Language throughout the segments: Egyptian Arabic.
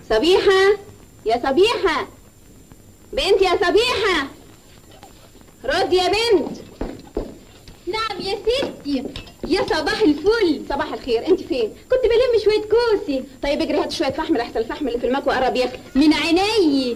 صبيحة يا صبيحة بنت يا صبيحة رد يا بنت نعم يا ستي يا صباح الفل صباح الخير انت فين كنت بلم شوية كوسي طيب اجري هات شوية فحم لحسن الفحم اللي في المكوى قرب يخلص من عيني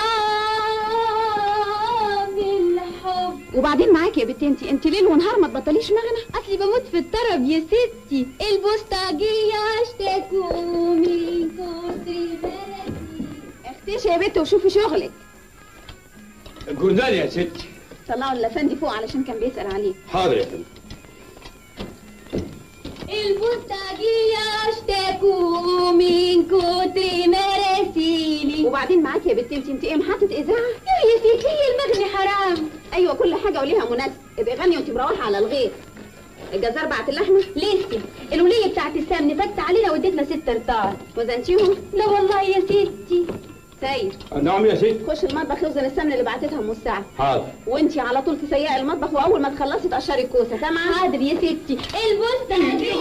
آه بالحب وبعدين معاكي يا بنتي انت انت ليل ونهار ما تبطليش مغنى أصلي بموت في الطرب يا ستي البوسطجية اشتكوا من كتر بلدي اختشي يا بنت وشوفي شغلك الجورنال يا ستي طلعوا الافندي فوق علشان كان بيسأل عليه حاضر يا فندم البوسطجية اشتكوا من كتر مراسيلي وبعدين معاكي يا بنتي انت انت ايه محطة اذاعة يا ستي هي المغني حرام ايوه كل حاجة وليها مناسبة ابقي غني وانت مروحة على الغيط الجزار بعت اللحمة لسه الولية بتاعت السمن فكت علينا واديتنا ست رطال وزنتيهم لا والله يا ستي سيد نعم يا ستي خش المطبخ يوزن السمن اللي بعتتها ام الساعة حاضر وانتي على طول تسيقي المطبخ واول ما تخلصي تقشري الكوسه سامعه حاضر يا ستي البوسطجية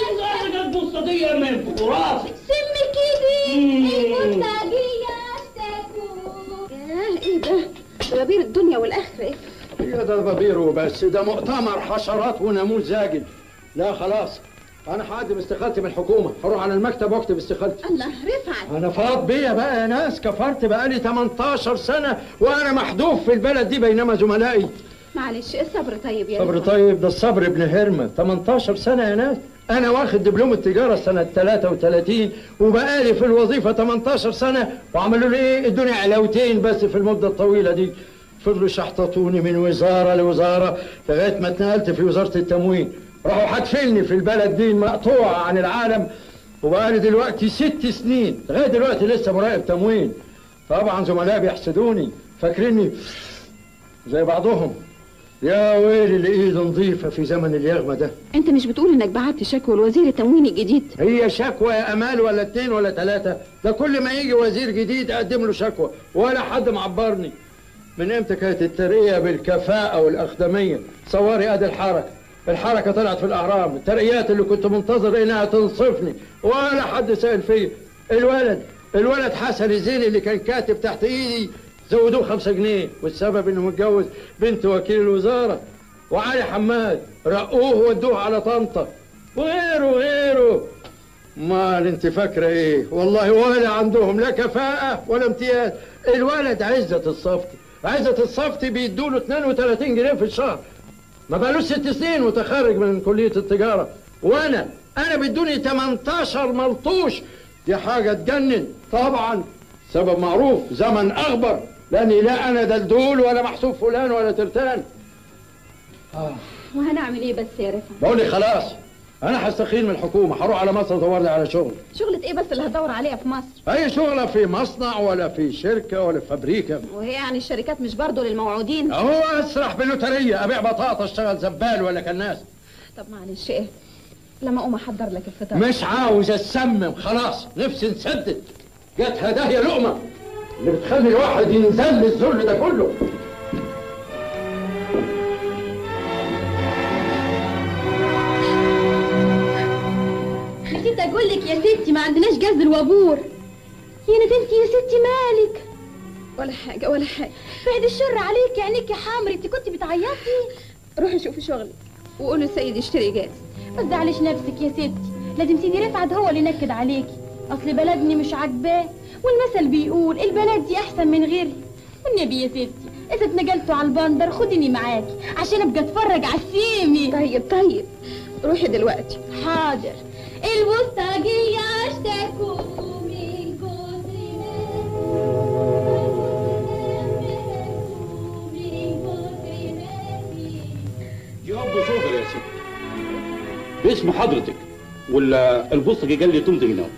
البوسطجية من فوق راسك سم كده البوسطجية اشتكوا ياه ايه ده دبابير الدنيا والاخره ايه هي ده ضبير وبس ده مؤتمر حشرات وناموس زاجل لا خلاص انا هقدم استقالتي من الحكومه هروح على المكتب واكتب استقالتي الله رفعت انا فاض بيا بقى يا ناس كفرت بقالي 18 سنه وانا محذوف في البلد دي بينما زملائي معلش الصبر طيب يا صبر رفعت. طيب ده الصبر ابن هرمه 18 سنه يا ناس انا واخد دبلوم التجاره سنه 33 وبقالي في الوظيفه 18 سنه وعملوا لي ايه ادوني علاوتين بس في المده الطويله دي فضلوا يشحططوني من وزاره لوزاره لغايه ما اتنقلت في وزاره التموين راحوا حاتفيني في البلد دي المقطوعه عن العالم وبقالي دلوقتي ست سنين لغايه دلوقتي لسه مراقب تموين طبعا زملائي بيحسدوني فاكريني زي بعضهم يا ويلي اللي ايده نظيفه في زمن اليغمه ده انت مش بتقول انك بعت شكوى لوزير التموين الجديد هي شكوى يا امال ولا اتنين ولا تلاته ده كل ما يجي وزير جديد اقدم له شكوى ولا حد معبرني من امتى كانت الترقيه بالكفاءه والاخدميه صوري ادي الحركه الحركه طلعت في الاهرام الترقيات اللي كنت منتظر انها تنصفني ولا حد سال فيا الولد الولد حسن الزيني اللي كان كاتب تحت ايدي زودوه خمسة جنيه والسبب انه متجوز بنت وكيل الوزاره وعلي حماد رقوه ودوه على طنطا وغيره وغيره مال انت فاكره ايه والله ولا عندهم لا كفاءه ولا امتياز الولد عزه الصفتي عزه الصفتي بيدوا له 32 جنيه في الشهر ما بقالوش ست سنين متخرج من كليه التجاره وانا انا بيدوني 18 ملطوش دي حاجه تجنن طبعا سبب معروف زمن اخبر لاني لا انا دلدول ولا محسوب فلان ولا ترتان وهنعمل ايه بس يا رفعت بقول لي خلاص انا هستقيل من الحكومه هروح على مصر ادور لي على شغل شغلة ايه بس اللي هتدور عليها في مصر اي شغله في مصنع ولا في شركه ولا في فابريكا وهي يعني الشركات مش برضه للموعودين اهو اسرح بلوتريه ابيع بطاطا اشتغل زبال ولا كناس طب معلش ايه لما اقوم احضر لك الفطار مش عاوز اتسمم خلاص نفسي نسدد جت هدايا لقمه اللي بتخلي الواحد ينزل الذل ده كله نسيت اقول لك يا ستي ما عندناش جاز الوابور يا ندمتي يا ستي مالك ولا حاجة ولا حاجة بعد الشر عليك عينيك يا حمري انت كنت بتعيطي روحي شوفي شغلك وقولوا السيد يشتري جاز ما تزعليش نفسك يا ستي لازم سيدي رفعت هو اللي ينكد عليكي اصل بلدني مش عاجباه والمثل بيقول البلد دي احسن من غيري والنبي يا ستي اذا اتنقلتوا على البندر خديني معاكي عشان ابقى اتفرج على السيمي طيب طيب روحي دلوقتي حاضر البوسطجية اشتكوا من كتر جواب صغر يا ستي باسم حضرتك ولا البوسطجي قال لي تمضي هنا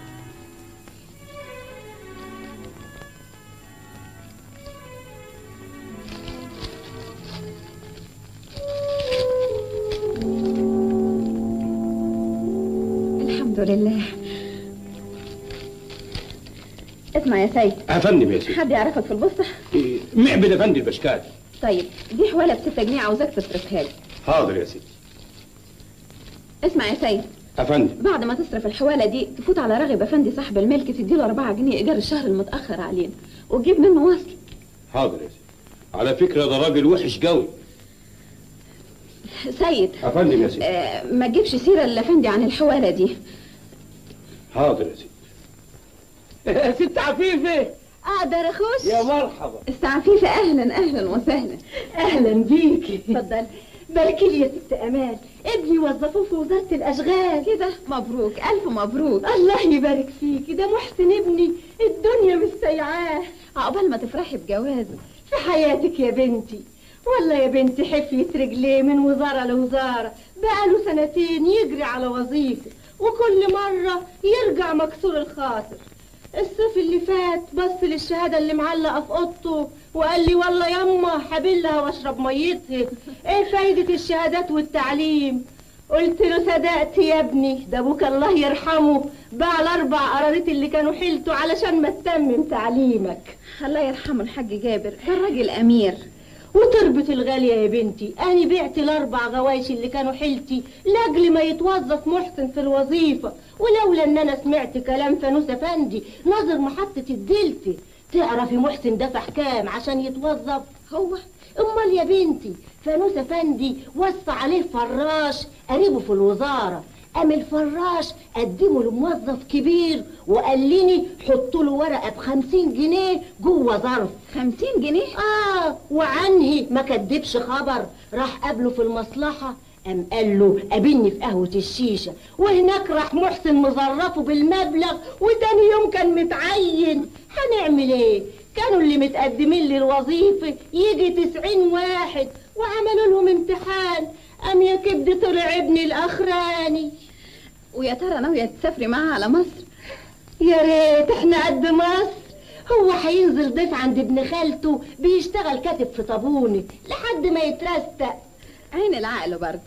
الحمد لله اسمع يا سيد افندم يا ستي حد يعرفك في البوسطة إيه، معبد افندي البشكات طيب دي حوالة بستة جنيه عاوزاك تصرفها لي حاضر يا ستي اسمع يا سيد افندم بعد ما تصرف الحواله دي تفوت على راغب افندي صاحب الملك تديله 4 جنيه ايجار الشهر المتاخر علينا وتجيب منه وصل حاضر يا سيدي على فكره ده راجل وحش قوي سيد افندم يا سيدي آه ما تجيبش سيره لافندي عن الحواله دي حاضر يا سيدي ست عفيفة اقدر اخش يا مرحبا استعفيفه اهلا اهلا وسهلا اهلا بيكي اتفضل باركي لي يا ست امال ابني وظفوه في وزاره الاشغال كده مبروك الف مبروك الله يبارك فيكي ده محسن ابني الدنيا مستيعاه عقبال ما تفرحي بجوازه في حياتك يا بنتي والله يا بنتي حفيت رجليه من وزارة لوزارة بقاله سنتين يجري على وظيفة وكل مرة يرجع مكسور الخاطر الصيف اللي فات بص للشهادة اللي معلقة في اوضته وقال لي والله يما حبلها واشرب ميتها ايه فايدة الشهادات والتعليم قلت له صدقت يا ابني ده ابوك الله يرحمه باع الاربع قرارات اللي كانوا حيلته علشان ما تتمم تعليمك الله يرحمه الحاج جابر ده الراجل امير وتربة الغالية يا بنتي أنا بعت الأربع غوايش اللي كانوا حيلتي لأجل ما يتوظف محسن في الوظيفة ولولا إن أنا سمعت كلام فانوس أفندي ناظر محطة الدلتا تعرفي محسن دفع كام عشان يتوظف هو أمال يا بنتي فانوس أفندي وصى عليه فراش قريبه في الوزارة قام الفراش قدمه لموظف كبير وقال لي حطوا له ورقه بخمسين جنيه جوه ظرف خمسين جنيه اه وعنه ما كدبش خبر راح قابله في المصلحة قام قال له قابلني في قهوة الشيشة وهناك راح محسن مظرفه بالمبلغ وتاني يوم كان متعين هنعمل ايه كانوا اللي متقدمين للوظيفة يجي تسعين واحد وعملوا لهم امتحان قام يا كبد طلع ابني الاخراني ويا ترى ناويه تسافري معاه على مصر يا ريت احنا قد مصر هو هينزل ضيف عند ابن خالته بيشتغل كاتب في طابونة لحد ما يترستق عين العقل برضه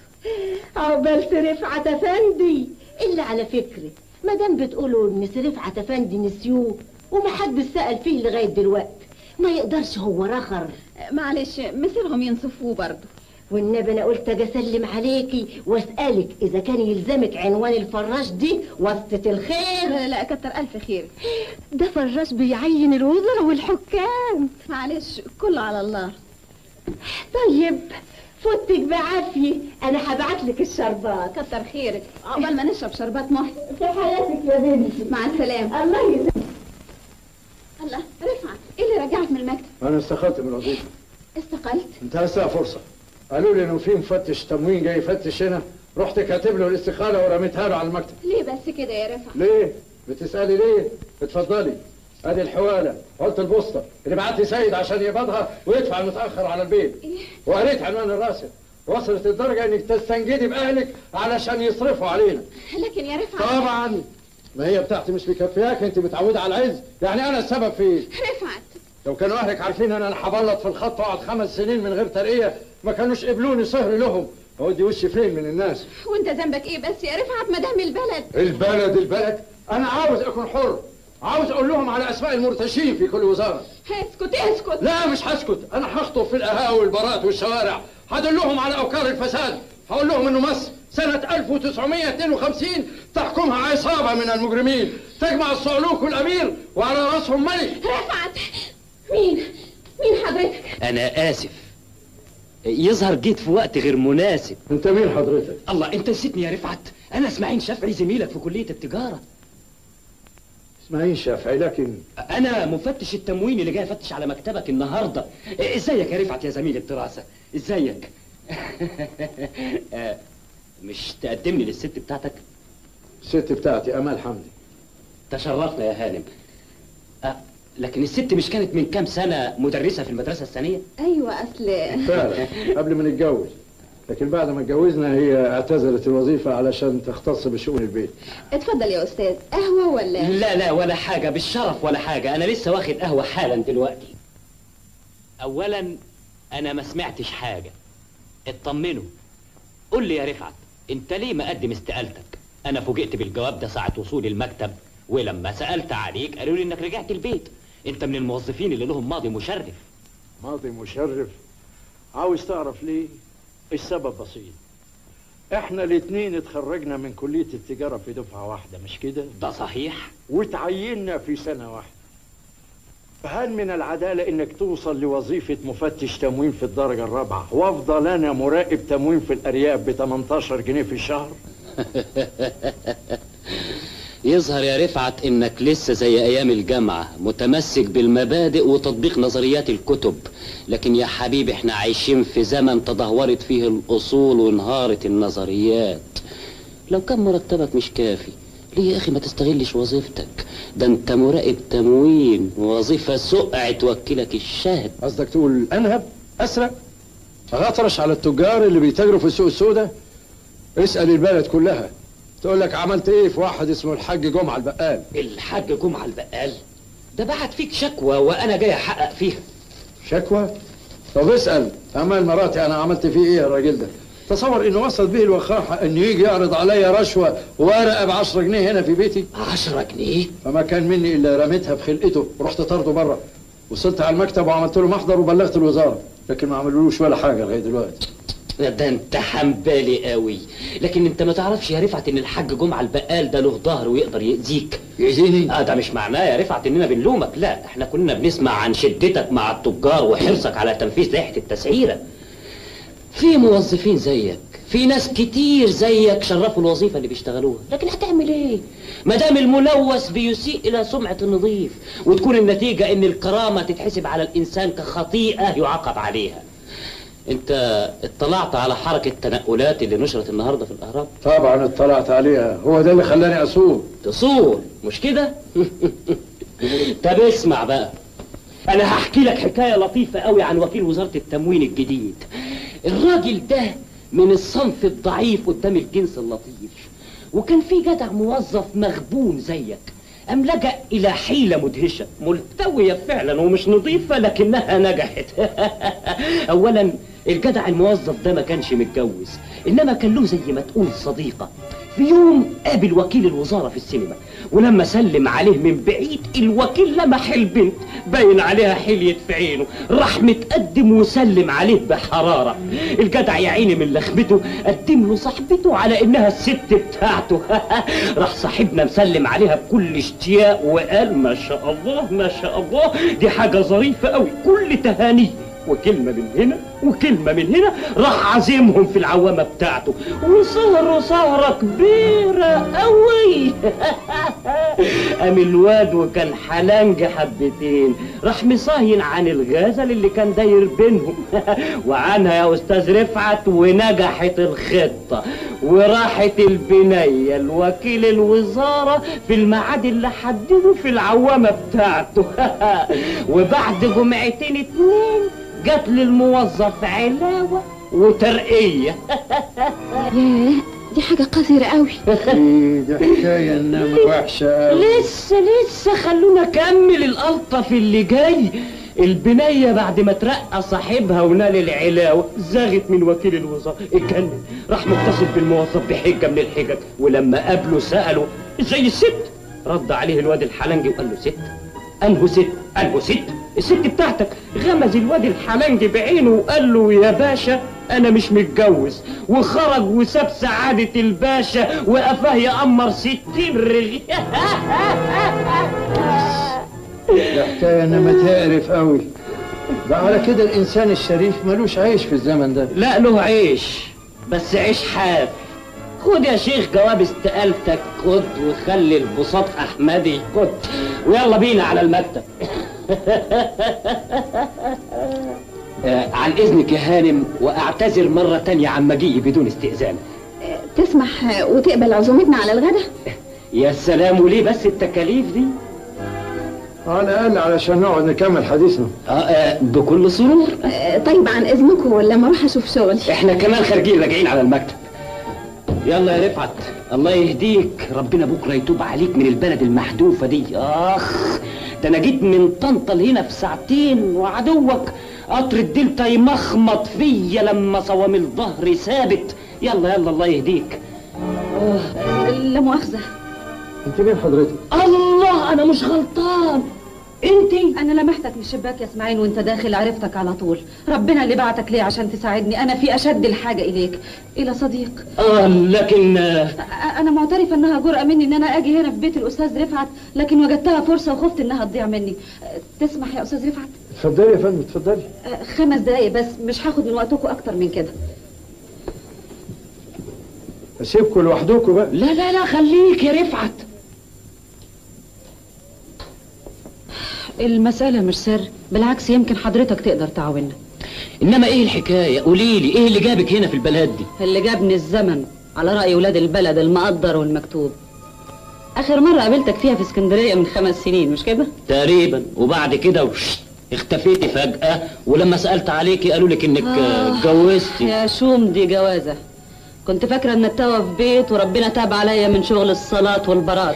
عقبال رفعت افندي الا على فكره ما دام بتقولوا ان رفعت افندي نسيوه ومحدش سال فيه لغايه دلوقتي ما يقدرش هو رخر معلش مثلهم ينصفوه برضه والنبي انا قلت اجي اسلم عليكي واسالك اذا كان يلزمك عنوان الفراش دي وسطة الخير لا لا كتر الف خير ده فراش بيعين الوزراء والحكام معلش كله على الله طيب فوتك بعافية أنا هبعت لك الشربات كتر خيرك عقبال ما نشرب شربات محسن في حياتك يا بنتي مع السلامه الله يسلمك الله رفعت ايه اللي رجعك من المكتب انا استخدت من الوظيفه استقلت انتهزتها فرصه قالوا لي انه في مفتش تموين جاي يفتش هنا رحت كاتب له الاستقاله ورميتها له على المكتب ليه بس كده يا رفعت ليه بتسالي ليه اتفضلي ادي الحواله قلت البوسطه اللي بعت لي سيد عشان يقبضها ويدفع المتاخر على البيت وقريت عنوان الراسل وصلت الدرجه انك تستنجدي باهلك علشان يصرفوا علينا لكن يا رفعت طبعا ما هي بتاعتي مش مكفياك انت متعوده على العز يعني انا السبب فيه رفعت لو كانوا اهلك عارفين ان انا هبلط في الخط واقعد خمس سنين من غير ترقيه ما كانوش قبلوني صهر لهم اودي وشي فين من الناس وانت ذنبك ايه بس يا رفعت ما دام البلد البلد البلد انا عاوز اكون حر عاوز اقول لهم على اسماء المرتشين في كل وزاره اسكت اسكت لا مش هسكت انا هخطب في القهاوي والبارات والشوارع هدلهم على اوكار الفساد هقول لهم انه مصر سنة 1952 تحكمها عصابة من المجرمين تجمع الصعلوك والأمير وعلى رأسهم ملك رفعت مين مين حضرتك انا اسف يظهر جيت في وقت غير مناسب أنت مين حضرتك؟ الله انت نسيتني يا رفعت انا اسماعيل شافعي زميلك في كليه التجاره اسماعيل شافعي لكن انا مفتش التموين اللي جاي افتش على مكتبك النهارده ازيك يا رفعت يا زميل الدراسه ازيك آه، مش تقدمني للست بتاعتك الست بتاعتي أمال حمدي تشرفنا يا هانم آه، لكن الست مش كانت من كام سنه مدرسه في المدرسه الثانيه ايوه اصل فعلا قبل ما نتجوز لكن بعد ما اتجوزنا هي اعتزلت الوظيفة علشان تختص بشؤون البيت اتفضل يا استاذ قهوه ولا لا لا ولا حاجة بالشرف ولا حاجة أنا لسه واخد قهوة حالا دلوقتي أولا أنا ما سمعتش حاجة اطمنوا قول لي يا رفعت أنت ليه مقدم استقالتك أنا فوجئت بالجواب ده ساعة وصولي المكتب ولما سألت عليك قالوا لي إنك رجعت البيت أنت من الموظفين اللي لهم ماضي مشرف ماضي مشرف عاوز تعرف ليه السبب بسيط احنا الاتنين اتخرجنا من كلية التجارة في دفعة واحدة مش كده؟ ده صحيح وتعيننا في سنة واحدة فهل من العدالة انك توصل لوظيفة مفتش تموين في الدرجة الرابعة وافضل انا مراقب تموين في الارياف ب 18 جنيه في الشهر؟ يظهر يا رفعت انك لسه زي ايام الجامعة متمسك بالمبادئ وتطبيق نظريات الكتب لكن يا حبيبي احنا عايشين في زمن تدهورت فيه الاصول وانهارت النظريات لو كان مرتبك مش كافي ليه يا اخي ما تستغلش وظيفتك ده انت مراقب تموين وظيفة سقع توكلك الشهد قصدك تقول انهب اسرق اغطرش على التجار اللي بيتاجروا في السوق السوداء اسال البلد كلها تقول لك عملت ايه في واحد اسمه الحاج جمعه البقال الحاج جمعة البقال ده بعت فيك شكوى وانا جاي احقق فيها شكوى طب اسال امال مراتي انا عملت فيه ايه يا الراجل ده تصور انه وصل به الوقاحه انه يجي يعرض عليا رشوه ورقه ب 10 جنيه هنا في بيتي عشرة جنيه فما كان مني الا رميتها في خلقته ورحت طرده بره وصلت على المكتب وعملت له محضر وبلغت الوزاره لكن ما عملولوش ولا حاجه لغايه دلوقتي ده انت حنبالي قوي لكن انت ما تعرفش يا رفعت ان الحاج جمعة البقال ده له ظهر ويقدر يأذيك يأذيني اه ده مش معناه يا رفعت اننا بنلومك لا احنا كنا بنسمع عن شدتك مع التجار وحرصك على تنفيذ لائحة التسعيرة في موظفين زيك في ناس كتير زيك شرفوا الوظيفة اللي بيشتغلوها لكن هتعمل ايه ما دام الملوث بيسيء الى سمعة النظيف وتكون النتيجة ان الكرامة تتحسب على الانسان كخطيئة يعاقب عليها انت اطلعت على حركة تنقلات اللي نشرت النهاردة في الاهرام طبعا اطلعت عليها هو ده اللي خلاني اسوق تصور مش كده طب اسمع بقى انا هحكي لك حكايه لطيفه قوي عن وكيل وزاره التموين الجديد الراجل ده من الصنف الضعيف قدام الجنس اللطيف وكان في جدع موظف مغبون زيك أم لجأ إلى حيلة مدهشة ملتوية فعلا ومش نظيفة لكنها نجحت أولا الجدع الموظف ده ما كانش متجوز إنما كان له زي ما تقول صديقة في يوم قابل وكيل الوزارة في السينما ولما سلم عليه من بعيد الوكيل لمح البنت باين عليها حلية في عينه راح متقدم وسلم عليه بحرارة الجدع يا عيني من لخبته قدم له صاحبته على انها الست بتاعته راح صاحبنا مسلم عليها بكل اشتياق وقال ما شاء الله ما شاء الله دي حاجة ظريفة قوي كل تهانيه وكلمة من هنا وكلمة من هنا راح عازمهم في العوامة بتاعته وسهروا سهرة كبيرة قوي قام الواد وكان حلنج حبتين راح مصاين عن الغزل اللي كان داير بينهم وعنها يا استاذ رفعت ونجحت الخطة وراحت البنية الوكيل الوزارة في الميعاد اللي حدده في العوامة بتاعته وبعد جمعتين اتنين جات للموظف علاوة وترقية ياه دي حاجة قذرة قوي دي حكايه انما وحشه قوي لسه لسه خلونا اكمل الالطف اللي جاي البنية بعد ما ترقى صاحبها ونال العلاوة زاغت من وكيل الوزارة اتجنن راح متصل بالموظف بحجة من الحجج ولما قابله سأله زي الست رد عليه الواد الحلنجي وقال له ست انه ست انه ست الست بتاعتك غمز الواد الحلنجي بعينه وقال له يا باشا انا مش متجوز وخرج وساب سعادة الباشا وقفاه يأمر ستين رغي دي حكايه انما تقرف قوي ده على كده الانسان الشريف ملوش عيش في الزمن ده لا له عيش بس عيش حاف خد يا شيخ جواب استقالتك خد وخلي البساط احمدي خد ويلا بينا على المكتب آه، عن اذنك يا هانم واعتذر مره تانية عن مجيئي بدون استئذان تسمح وتقبل عزومتنا على الغدا يا سلام وليه بس التكاليف دي على الاقل علشان نقعد نكمل حديثنا آه آه بكل سرور آه، طيب عن اذنكم لما اروح اشوف شغلي احنا كمان خارجين راجعين على المكتب يلا يا رفعت الله يهديك ربنا بكره يتوب عليك من البلد المحذوفه دي اخ ده انا جيت من طنطا لهنا في ساعتين وعدوك قطر الدلتا يمخمط فيا لما صواميل ظهري ثابت يلا يلا الله يهديك لا مؤاخذة انت مين حضرتك الله انا مش غلطان انت انا لمحتك من الشباك يا اسماعيل وانت داخل عرفتك على طول ربنا اللي بعتك ليه عشان تساعدني انا في اشد الحاجه اليك الى صديق اه لكن آه، أ- انا معترفه انها جرأة مني ان انا اجي هنا في بيت الاستاذ رفعت لكن وجدتها فرصه وخفت انها تضيع مني أ، تسمح يا استاذ رفعت اتفضلي يا فندم اتفضلي أ، خمس دقايق بس مش هاخد من وقتكم اكتر من كده اسيبكم لوحدكم بقى لا لا لا خليك يا رفعت المساله مش سر بالعكس يمكن حضرتك تقدر تعاوننا انما ايه الحكايه قولي لي ايه اللي جابك هنا في البلد دي اللي جابني الزمن على رأي ولاد البلد المقدر والمكتوب آخر مرة قابلتك فيها في اسكندرية من خمس سنين مش كده؟ تقريبا وبعد كده وش اختفيتي فجأة ولما سألت عليكي قالوا لك انك آه، اتجوزتي يا شوم دي جوازة كنت فاكرة ان التوا في بيت وربنا تاب عليا من شغل الصلاة والبرات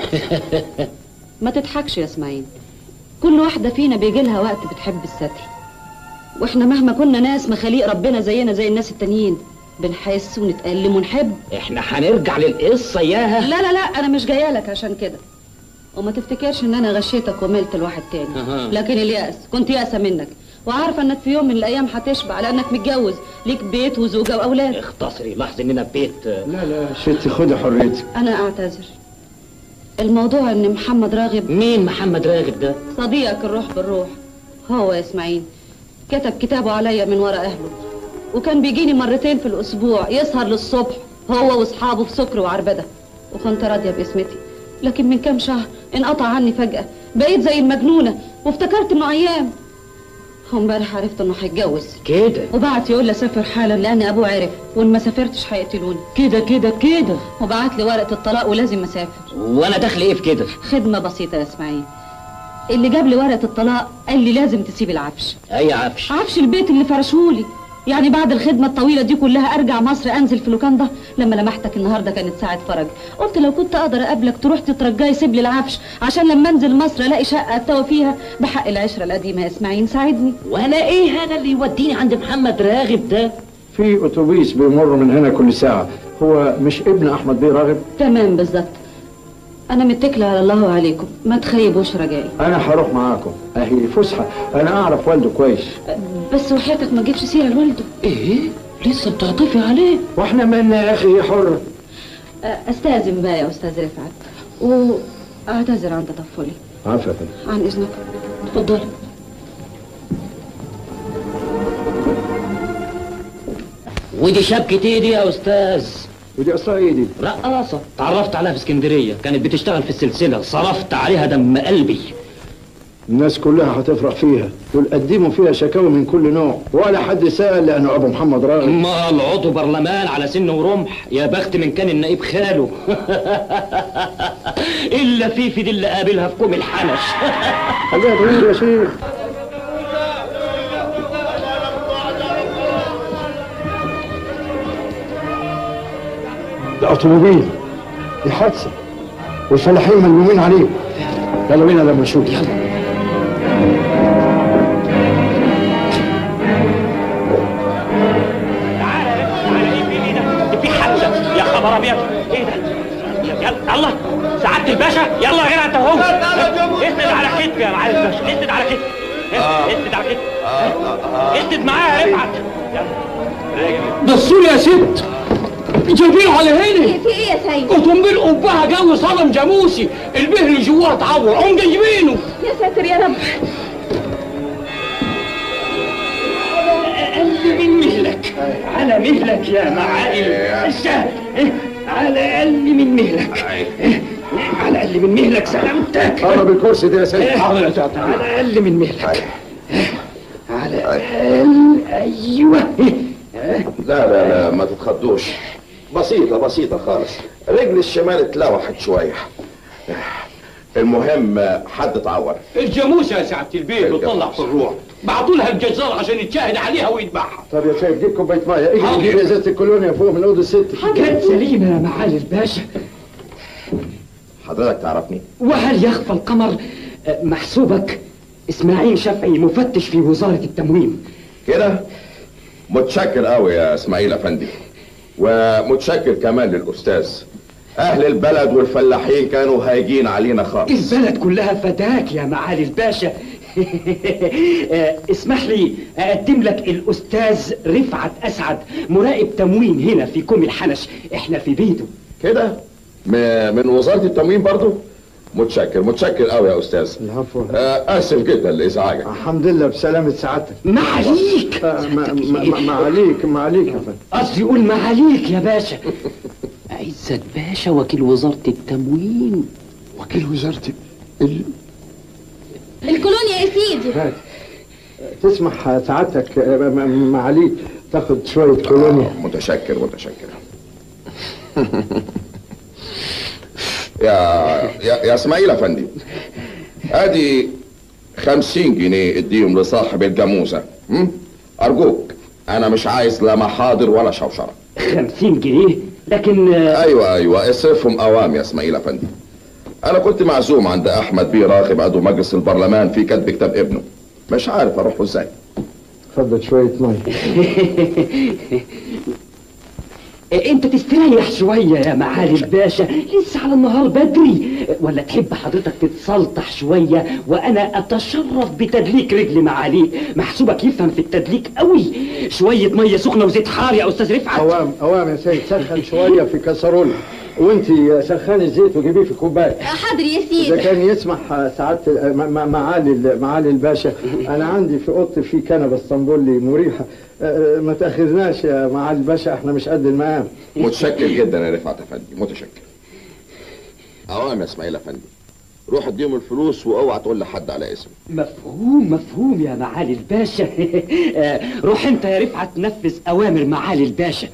ما تضحكش يا اسماعيل كل واحدة فينا بيجي لها وقت بتحب الستر واحنا مهما كنا ناس مخاليق ربنا زينا زي الناس التانيين بنحس ونتألم ونحب احنا هنرجع للقصه ياها لا لا لا انا مش جايه لك عشان كده وما تفتكرش ان انا غشيتك وملت لواحد تاني أها. لكن اليأس كنت يأسة منك وعارفة انك في يوم من الايام هتشبع لانك متجوز ليك بيت وزوجة واولاد اختصري لاحظي اننا في بيت آه، لا لا ستي خدي حريتك انا اعتذر الموضوع ان محمد راغب مين محمد راغب ده صديقك الروح بالروح هو يا اسماعيل كتب كتابه عليا من ورا اهله وكان بيجيني مرتين في الاسبوع يسهر للصبح هو واصحابه في سكر وعربده وكنت راضيه باسمتي لكن من كام شهر انقطع عني فجاه بقيت زي المجنونه وافتكرت انه ايام وامبارح عرفت انه هيتجوز كده وبعت يقول لي اسافر حالا لان ابوه عرف وان ما سافرتش هيقتلوني كده كده كده وبعت لي ورقه الطلاق ولازم اسافر وانا داخل ايه في كده خدمه بسيطه يا اسماعيل اللي جاب لي ورقه الطلاق قال لي لازم تسيب العفش اي عفش عفش البيت اللي فرشهولي يعني بعد الخدمة الطويلة دي كلها أرجع مصر أنزل في اللوكاندا لما لمحتك النهاردة كانت ساعة فرج قلت لو كنت أقدر أقابلك تروح تترجاي يسيب لي العفش عشان لما أنزل مصر ألاقي شقة أتوى فيها بحق العشرة القديمة يا إسماعيل ساعدني وانا ايه هذا اللي يوديني عند محمد راغب ده في اتوبيس بيمر من هنا كل ساعه هو مش ابن احمد بيه راغب تمام بالظبط أنا متكلة على الله وعليكم ما تخيبوش رجائي انا هروح معاكم اهي فسحه انا اعرف والده كويس بس وحياتك ما تجيبش سيرة لوالده ايه لسه بتعطفي عليه واحنا مالنا يا اخي حر أستاذن بقى يا أستاذ رفعت وأعتذر عن تطفلي عفوا عن إذنك اتفضل ودي شبكة ايه دي يا استاذ ودي اصلها ايه دي رقاصة تعرفت عليها في اسكندرية كانت بتشتغل في السلسلة صرفت عليها دم قلبي الناس كلها هتفرح فيها دول قدموا فيها شكاوى من كل نوع ولا حد سأل لأنه أبو محمد راغب امال عضو برلمان على سن ورمح يا بخت من كان النائب خاله الا في في دي اللي قابلها في كوم الحنش خليها تقول يا شيخ ده أوتوموبيل دي حادثة والفلاحين ملمومين عليه يلا بينا لما نشوف يلا تعالى تعالى ايه في ده دي في حادثة يا خبر ابيض ايه ده يلا الله سعادة الباشا يلا غير انت وهو اسند على كتفي يا معالي الباشا اسند على كتفي اسند على كتفي اسند معايا يا رفعت بصوا لي يا ست جايبينه على هنا في ايه يا سيد؟ اوتومبيل قبها جو صنم جاموسي البه اللي جواه اتعور قوم جايبينه يا ساتر يا رب اقل من مهلك على مهلك يا معالي الشهر على اقل من مهلك على اقل من مهلك سلامتك قرب الكرسي ده يا سيد حاضر يا سعادة على اقل من مهلك على الاقل ايوه لا لا لا ما تتخضوش بسيطة بسيطة خالص رجل الشمال اتلوحت شوية المهم حد اتعور الجاموسه يا سعاده البيت بتطلع في الروح بعتوا لها الجزار عشان يتشاهد عليها ويذبحها طب يا سيد جيب كوباية مية اجي حاضر. جيب ازازة الكولونيا فوق من أوضة الست جت سليمه يا معالي الباشا حضرتك تعرفني وهل يخفى القمر آه، محسوبك اسماعيل شفعي مفتش في وزاره التموين كده متشكر قوي يا اسماعيل افندي ومتشكر كمان للاستاذ اهل البلد والفلاحين كانوا هايجين علينا خالص البلد كلها فداك يا معالي الباشا آه، اسمح لي اقدم لك الاستاذ رفعت اسعد مراقب تموين هنا في كوم الحنش احنا في بيته كده م- من وزاره التموين برضو متشكر متشكر قوي يا استاذ العفو آه اسف جدا لازعاجك الحمد لله بسلامة سعادتك معاليك آه، ما ما ما- ما عليك ما عليك يا فندم قصدي يقول معاليك يا باشا عزت باشا وكيل وزارة التموين وكيل وزارة ال... الكولونيا يا سيدي هات. تسمح سعادتك آه، ما- ما عليك تاخد شوية كولونيا آه متشكر متشكر يا يا يا اسماعيل افندي ادي خمسين جنيه اديهم لصاحب الجاموسه م? ارجوك انا مش عايز لا محاضر ولا شوشره خمسين جنيه لكن آه، ايوه ايوه اصرفهم اوام يا اسماعيل افندي انا كنت معزوم عند احمد بيه راغب عضو مجلس البرلمان في كتب كتاب ابنه مش عارف اروح ازاي اتفضل شوية مية انت تستريح شوية يا معالي الباشا لسه على النهار بدري ولا تحب حضرتك تتسلطح شوية وانا اتشرف بتدليك رجل معاليك محسوبك يفهم في التدليك قوي شوية مية سخنة وزيت حار يا استاذ رفعت اوام اوام يا سيد سخن شوية في كسرولة وانتي سخني الزيت وجيبيه في كوباية حاضر يا إذا سيدي كان يسمح سعادة م- م- معالي ال- معالي الباشا أنا عندي في أوضتي في كنبة اسطنبولي مريحة أه، ما تأخذناش يا معالي الباشا احنا مش قد المقام متشكر جدا يا رفعت افندي متشكر اوام يا اسماعيل افندي روح اديهم الفلوس واوعى تقول لحد على اسمي مفهوم مفهوم يا معالي الباشا آه، روح انت يا رفعت نفذ اوامر معالي الباشا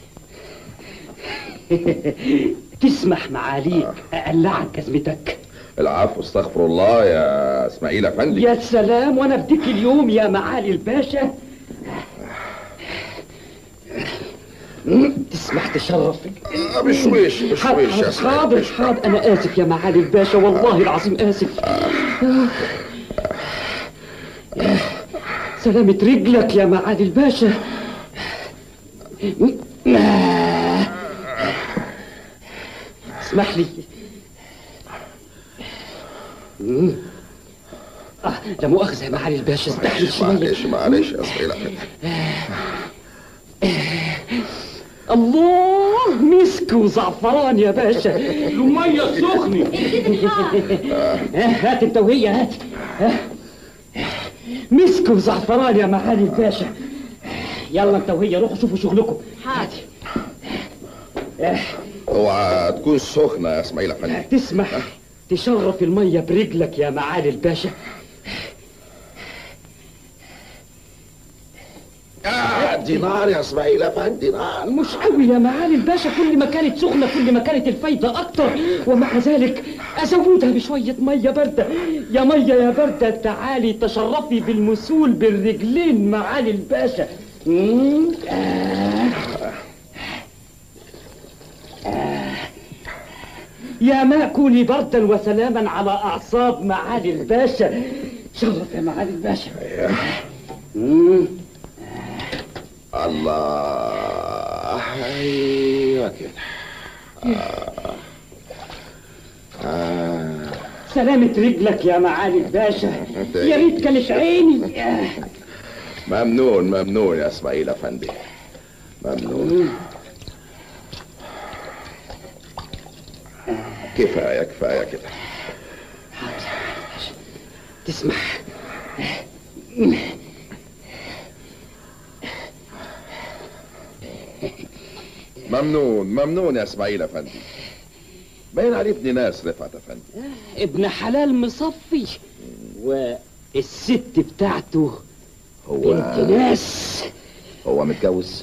تسمح معاليك اقلعك جزمتك العفو استغفر الله يا اسماعيل افندي يا سلام وانا بديك اليوم يا معالي الباشا تسمح تشرف آه، بشويش بشويش يا اسماعيل حاضر بشويش. حاضر انا اسف يا معالي الباشا والله العظيم اسف سلامة رجلك يا معالي الباشا اسمح لي آه لا مؤاخذة يا معالي الباشا استحمل شوية معلش معلش يا اسماعيل افندي الله مسك وزعفران يا باشا المية السخنة هات انت وهي هات ها؟ مسك وزعفران يا معالي الباشا يلا انت وهي روحوا شوفوا شغلكم حاضر اوعى تكون سخنه يا اسماعيل افندي تسمح تشرف المية برجلك يا معالي الباشا آه دي نار يا اسماعيل افندي نار مش قوي يا معالي الباشا كل ما كانت سخنة كل ما كانت الفايدة أكتر ومع ذلك أزودها بشوية مية باردة يا مية يا باردة تعالي تشرفي بالمسول بالرجلين معالي الباشا مم. آه. آه. يا ماء كوني بردا وسلاما على أعصاب معالي الباشا شرف يا معالي الباشا مم. الله ايوه كده آه. آه. سلامة رجلك يا معالي الباشا يا ريت كانت عيني آه. ممنون ممنون يا اسماعيل افندي ممنون كفايه كفايه كده تسمح ممنون ممنون يا اسماعيل افندي باين عليه ابن ناس رفعت افندي ابن حلال مصفي والست بتاعته هو بنت ناس هو متجوز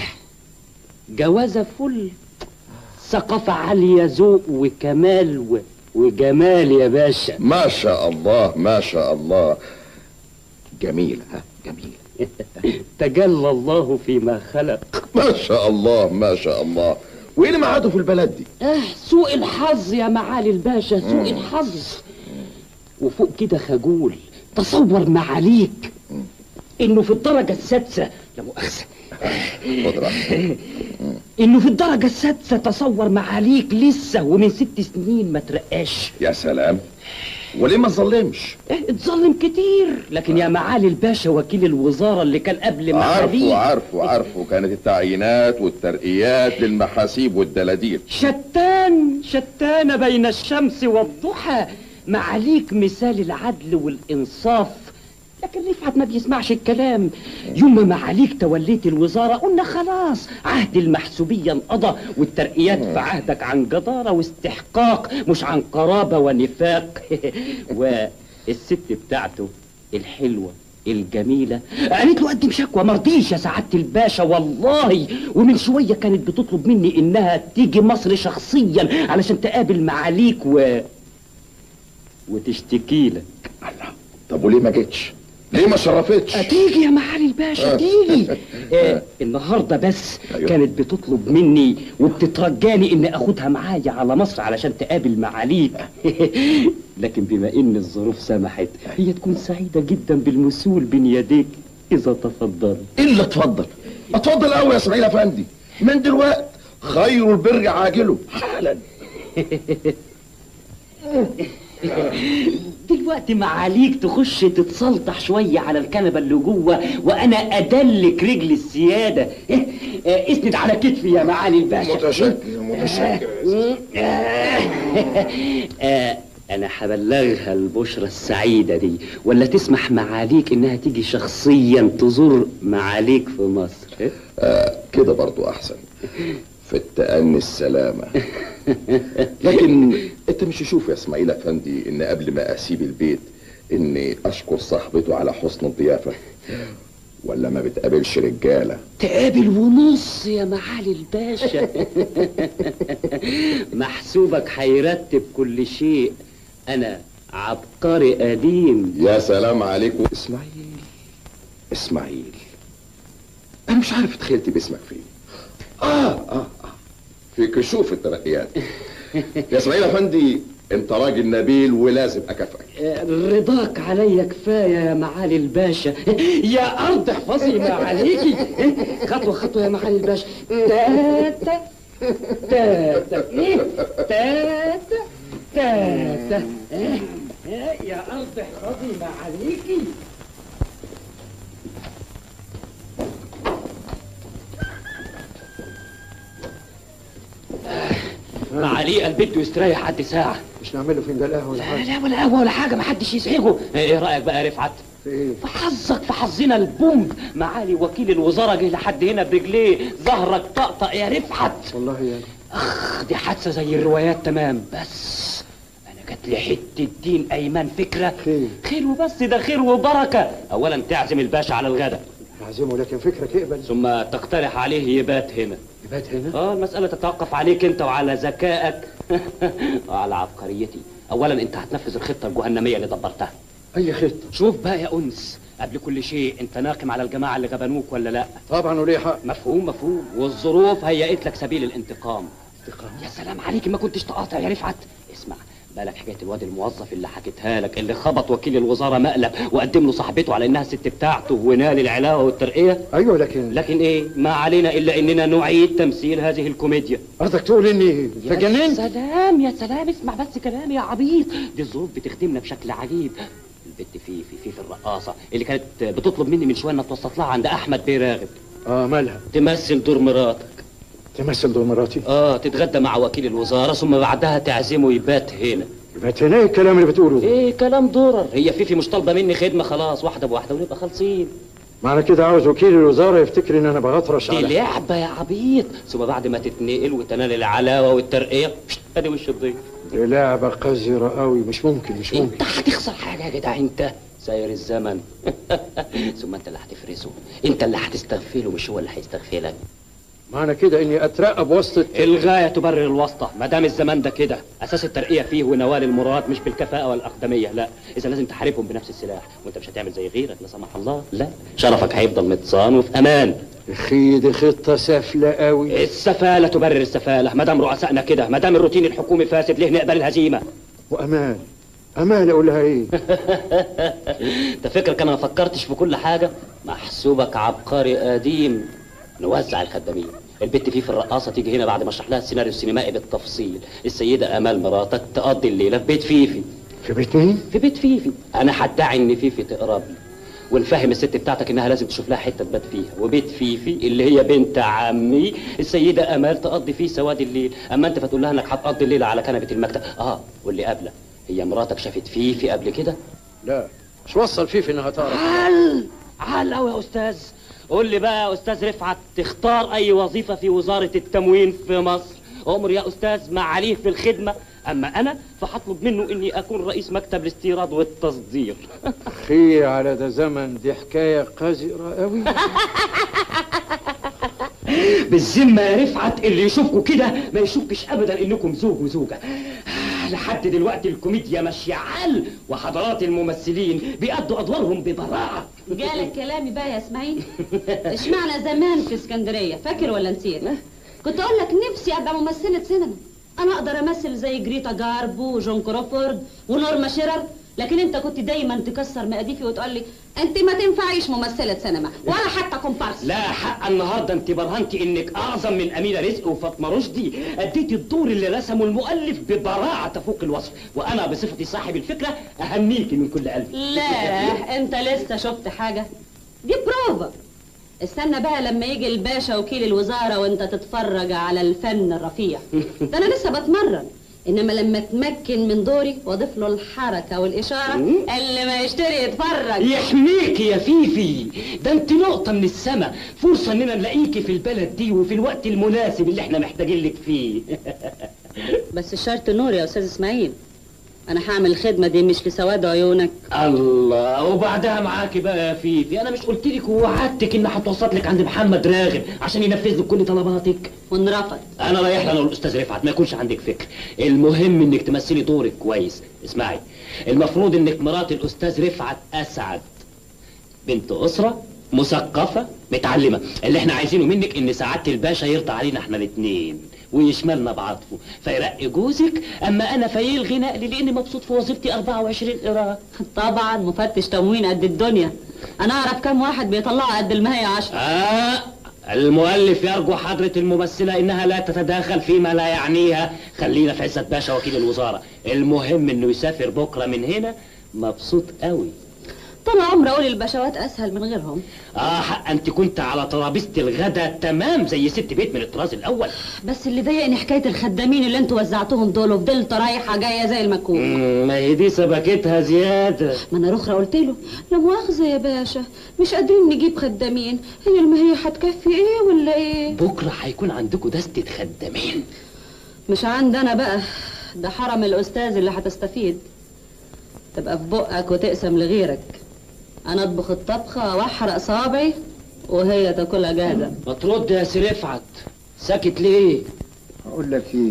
جوازة فل ثقافة عالية ذوق وكمال و... وجمال يا باشا ما شاء الله ما شاء الله جميل ها جميل تجلى الله فيما خلق ما شاء الله ما شاء الله وايه اللي معاده في البلد دي اه سوء الحظ يا معالي الباشا سوء الحظ وفوق كده خجول تصور معاليك انه في الدرجة السادسة لا مؤاخذة خد راحتك انه في الدرجة السادسة تصور معاليك لسه ومن ست سنين ما ترقاش يا سلام وليه ما تظلمش إيه، اتظلم كتير لكن يا معالي الباشا وكيل الوزارة اللي كان قبل معاليه عارفه عارفه عارفه كانت التعيينات والترقيات للمحاسيب والدلاديل شتان شتان بين الشمس والضحى معاليك مثال العدل والإنصاف لكن رفعت ما بيسمعش الكلام يوم ما معاليك توليت الوزارة قلنا خلاص عهد المحسوبية انقضى والترقيات في عهدك عن جدارة واستحقاق مش عن قرابة ونفاق والست بتاعته الحلوة الجميلة قالت له قدم شكوى مرضيش يا سعادة الباشا والله ومن شوية كانت بتطلب مني انها تيجي مصر شخصيا علشان تقابل معاليك و وتشتكي لك طب وليه ما جيتش ليه ما شرفتش تيجي يا معالي الباشا تيجي آه النهارده بس أيوة. كانت بتطلب مني وبتترجاني اني اخدها معايا على مصر علشان تقابل معاليك لكن بما ان الظروف سمحت هي تكون سعيده جدا بالمسول بين يديك اذا تفضلت الا اتفضل اتفضل قوي يا اسماعيل افندي من دلوقتي خير البر عاجله حالا دلوقتي معاليك تخش تتسلطح شوية على الكنبة اللي جوه وأنا أدلك رجل السيادة إيه، آه، اسند على كتفي يا معالي الباشا متشكر متشكر آه، أنا هبلغها البشرة السعيدة دي ولا تسمح معاليك إنها تيجي شخصيا تزور معاليك في مصر إيه؟ آه كده برضو احسن في التأني السلامة لكن انت مش تشوف يا اسماعيل افندي ان قبل ما اسيب البيت اني اشكر صاحبته على حسن الضيافة ولا ما بتقابلش رجالة تقابل ونص يا معالي الباشا محسوبك هيرتب كل شيء انا عبقري قديم يا سلام عليكم اسماعيل اسماعيل انا مش عارف تخيلتي باسمك فين اه اه اه في كشوف الترقيات يا اسماعيل افندي انت راجل نبيل ولازم اكافئك رضاك عليا كفايه يا معالي الباشا يا ارض احفظي ما عليكي خطوه خطوه يا معالي الباشا تاتا تاتا تاتا تاتا يا ارض احفظي ما عليكي معاليه البيت يستريح قد ساعه مش نعمل له فنجان قهوه ولا لا حاجه لا ولا قهوه ولا حاجه محدش يزعجه ايه رايك بقى يا رفعت في ايه في حظك في حظنا البومب معالي وكيل الوزاره جه لحد هنا برجليه ظهرك طقطق يا رفعت والله يعني اخ دي حادثه زي الروايات تمام بس انا جات لي حته دين ايمان فكره خير. خير وبس ده خير وبركه اولا تعزم الباشا على الغداء نعزمه لكن فكرك اقبل ثم تقترح عليه يبات هنا يبات هنا اه المسألة تتوقف عليك انت وعلى ذكائك وعلى عبقريتي اولا انت هتنفذ الخطة الجهنمية اللي دبرتها اي خطه شوف بقى يا انس قبل كل شيء انت ناقم على الجماعة اللي غبنوك ولا لا طبعا وليه حق مفهوم مفهوم والظروف هيئت لك سبيل الانتقام انتقام. يا سلام عليك ما كنتش تقاطع يا رفعت اسمع بالك حكايه الواد الموظف اللي حكيتها لك اللي خبط وكيل الوزاره مقلب وقدم له صاحبته على انها الست بتاعته ونال العلاوه والترقيه ايوه لكن لكن ايه ما علينا الا اننا نعيد تمثيل هذه الكوميديا قصدك تقول اني يا فجننت سلام يا سلام اسمع بس كلامي يا عبيط دي الظروف بتخدمنا بشكل عجيب البت في في في في الرقاصه اللي كانت بتطلب مني من شويه ان اتوسط لها عند احمد بيه راغب اه مالها تمثل دور مراتك تمثل دور مراتي اه تتغدى مع وكيل الوزاره ثم بعدها تعزمه يبات هنا يبات هنا ايه الكلام اللي بتقوله ده ايه كلام درر هي فيفي مش طالبه مني خدمه خلاص واحده بواحده ونبقى خالصين معنى كده عاوز وكيل الوزاره يفتكر ان انا بغطرش دي على لعبه يا عبيط ثم بعد ما تتنقل وتنال العلاوه والترقيه بشت، ادي وش الضيف دي لعبه قذره قوي مش ممكن مش ممكن انت هتخسر حاجه يا جدع انت ساير الزمن ثم انت اللي هتفرسه انت اللي هتستغفله مش هو اللي هيستغفلك معنى كده اني اترقى بواسطه الغايه تبرر الواسطه ما دام الزمان ده كده اساس الترقيه فيه ونوال المراد مش بالكفاءه والاقدميه لا اذا لازم تحاربهم بنفس السلاح وانت مش هتعمل زي غيرك لا سمح الله لا شرفك هيفضل متصان وفي امان اخي دي خطه سافله قوي السفاله تبرر السفاله ما دام رؤسائنا كده ما دام الروتين الحكومي فاسد ليه نقبل الهزيمه وامان امان اقول لها ايه انت فكرك انا ما فكرتش في كل حاجه محسوبك عبقري قديم نوزع الخدامين البت فيه في الرقاصه تيجي هنا بعد ما اشرح لها السيناريو السينمائي بالتفصيل السيده امال مراتك تقضي الليله في بيت فيفي في بيت مين؟ في بيت فيفي انا هدعي ان فيفي تقرب لي ونفهم الست بتاعتك انها لازم تشوف لها حته تبات فيها وبيت فيفي اللي هي بنت عمي السيده امال تقضي فيه سواد الليل اما انت فتقول لها انك هتقضي الليله على كنبه المكتب اه واللي قبله هي مراتك شافت فيفي قبل كده لا مش وصل فيفي انها تعرف عال عال قوي يا استاذ قول لي بقى يا استاذ رفعت تختار اي وظيفه في وزاره التموين في مصر امر يا استاذ ما عليه في الخدمه اما انا فهطلب منه اني اكون رئيس مكتب الاستيراد والتصدير خير على ده زمن دي حكايه قذره قوي بالذمه يا رفعت اللي يشوفكوا كده ما يشكش ابدا انكم زوج وزوجه آه، لحد دلوقتي الكوميديا ماشيه عال وحضرات الممثلين بيأدوا ادوارهم ببراعه جالك كلامي بقى يا اسماعيل اشمعنى زمان في اسكندريه فاكر ولا نسيت كنت اقول لك نفسي ابقى ممثله سينما انا اقدر امثل زي جريتا جاربو وجون كروفورد ونورما شيرر لكن انت كنت دايما تكسر مقاديفي وتقول لي انت ما تنفعيش ممثله سينما ولا حتى كومبارس لا حق النهارده انت برهنتي انك اعظم من امينه رزق وفاطمه رشدي اديتي الدور اللي رسمه المؤلف ببراعه تفوق الوصف وانا بصفتي صاحب الفكره اهنيكي من كل قلبي لا انت لسه شفت حاجه دي بروفا استنى بقى لما يجي الباشا وكيل الوزاره وانت تتفرج على الفن الرفيع ده انا لسه بتمرن انما لما اتمكن من دوري واضيف له الحركه والاشاره اللي ما يشتري يتفرج يحميكي يا فيفي ده انت نقطة من السماء فرصة اننا نلاقيكي في البلد دي وفي الوقت المناسب اللي احنا محتاجين لك فيه بس الشرط نور يا استاذ اسماعيل انا هعمل الخدمه دي مش لسواد عيونك الله وبعدها معاكي بقى يا فيفي انا مش قلت لك ووعدتك ان هتوصل لك عند محمد راغب عشان ينفذ لك كل طلباتك ونرفض انا رايح لنا الاستاذ رفعت ما يكونش عندك فكر المهم انك تمثلي دورك كويس اسمعي المفروض انك مرات الاستاذ رفعت اسعد بنت اسره مثقفه متعلمه اللي احنا عايزينه منك ان سعاده الباشا يرضى علينا احنا الاثنين ويشملنا بعاطفه فيرقي جوزك اما انا فيلغي نقلي لاني مبسوط في وظيفتي 24 قراءه طبعا مفتش تموين قد الدنيا انا اعرف كم واحد بيطلعوا قد المهية عشرة آه المؤلف يرجو حضرة الممثلة إنها لا تتداخل فيما لا يعنيها خلينا في عزت باشا وكيل الوزارة المهم إنه يسافر بكرة من هنا مبسوط قوي طول عمري اقول البشوات اسهل من غيرهم آه حق أنت كنت على ترابيزة الغدا تمام زي ست بيت من الطراز الأول بس اللي ضايقني حكايه الخدامين اللي انتوا وزعتوهم دول وفضلت رايحه جايه زي المكوك مم، ما هي دي سبكتها زيادة ما انا رخرة قلت له لا مؤاخذة يا باشا مش قادرين نجيب خدامين هي المهية هتكفي ايه ولا ايه بكرة هيكون عندكم دستة خدامين مش عندنا بقى ده حرم الاستاذ اللي هتستفيد تبقى في بقك وتقسم لغيرك انا اطبخ الطبخة واحرق صابعي وهي تاكلها جاهزة ما ترد يا سي رفعت ساكت ليه اقول لك ايه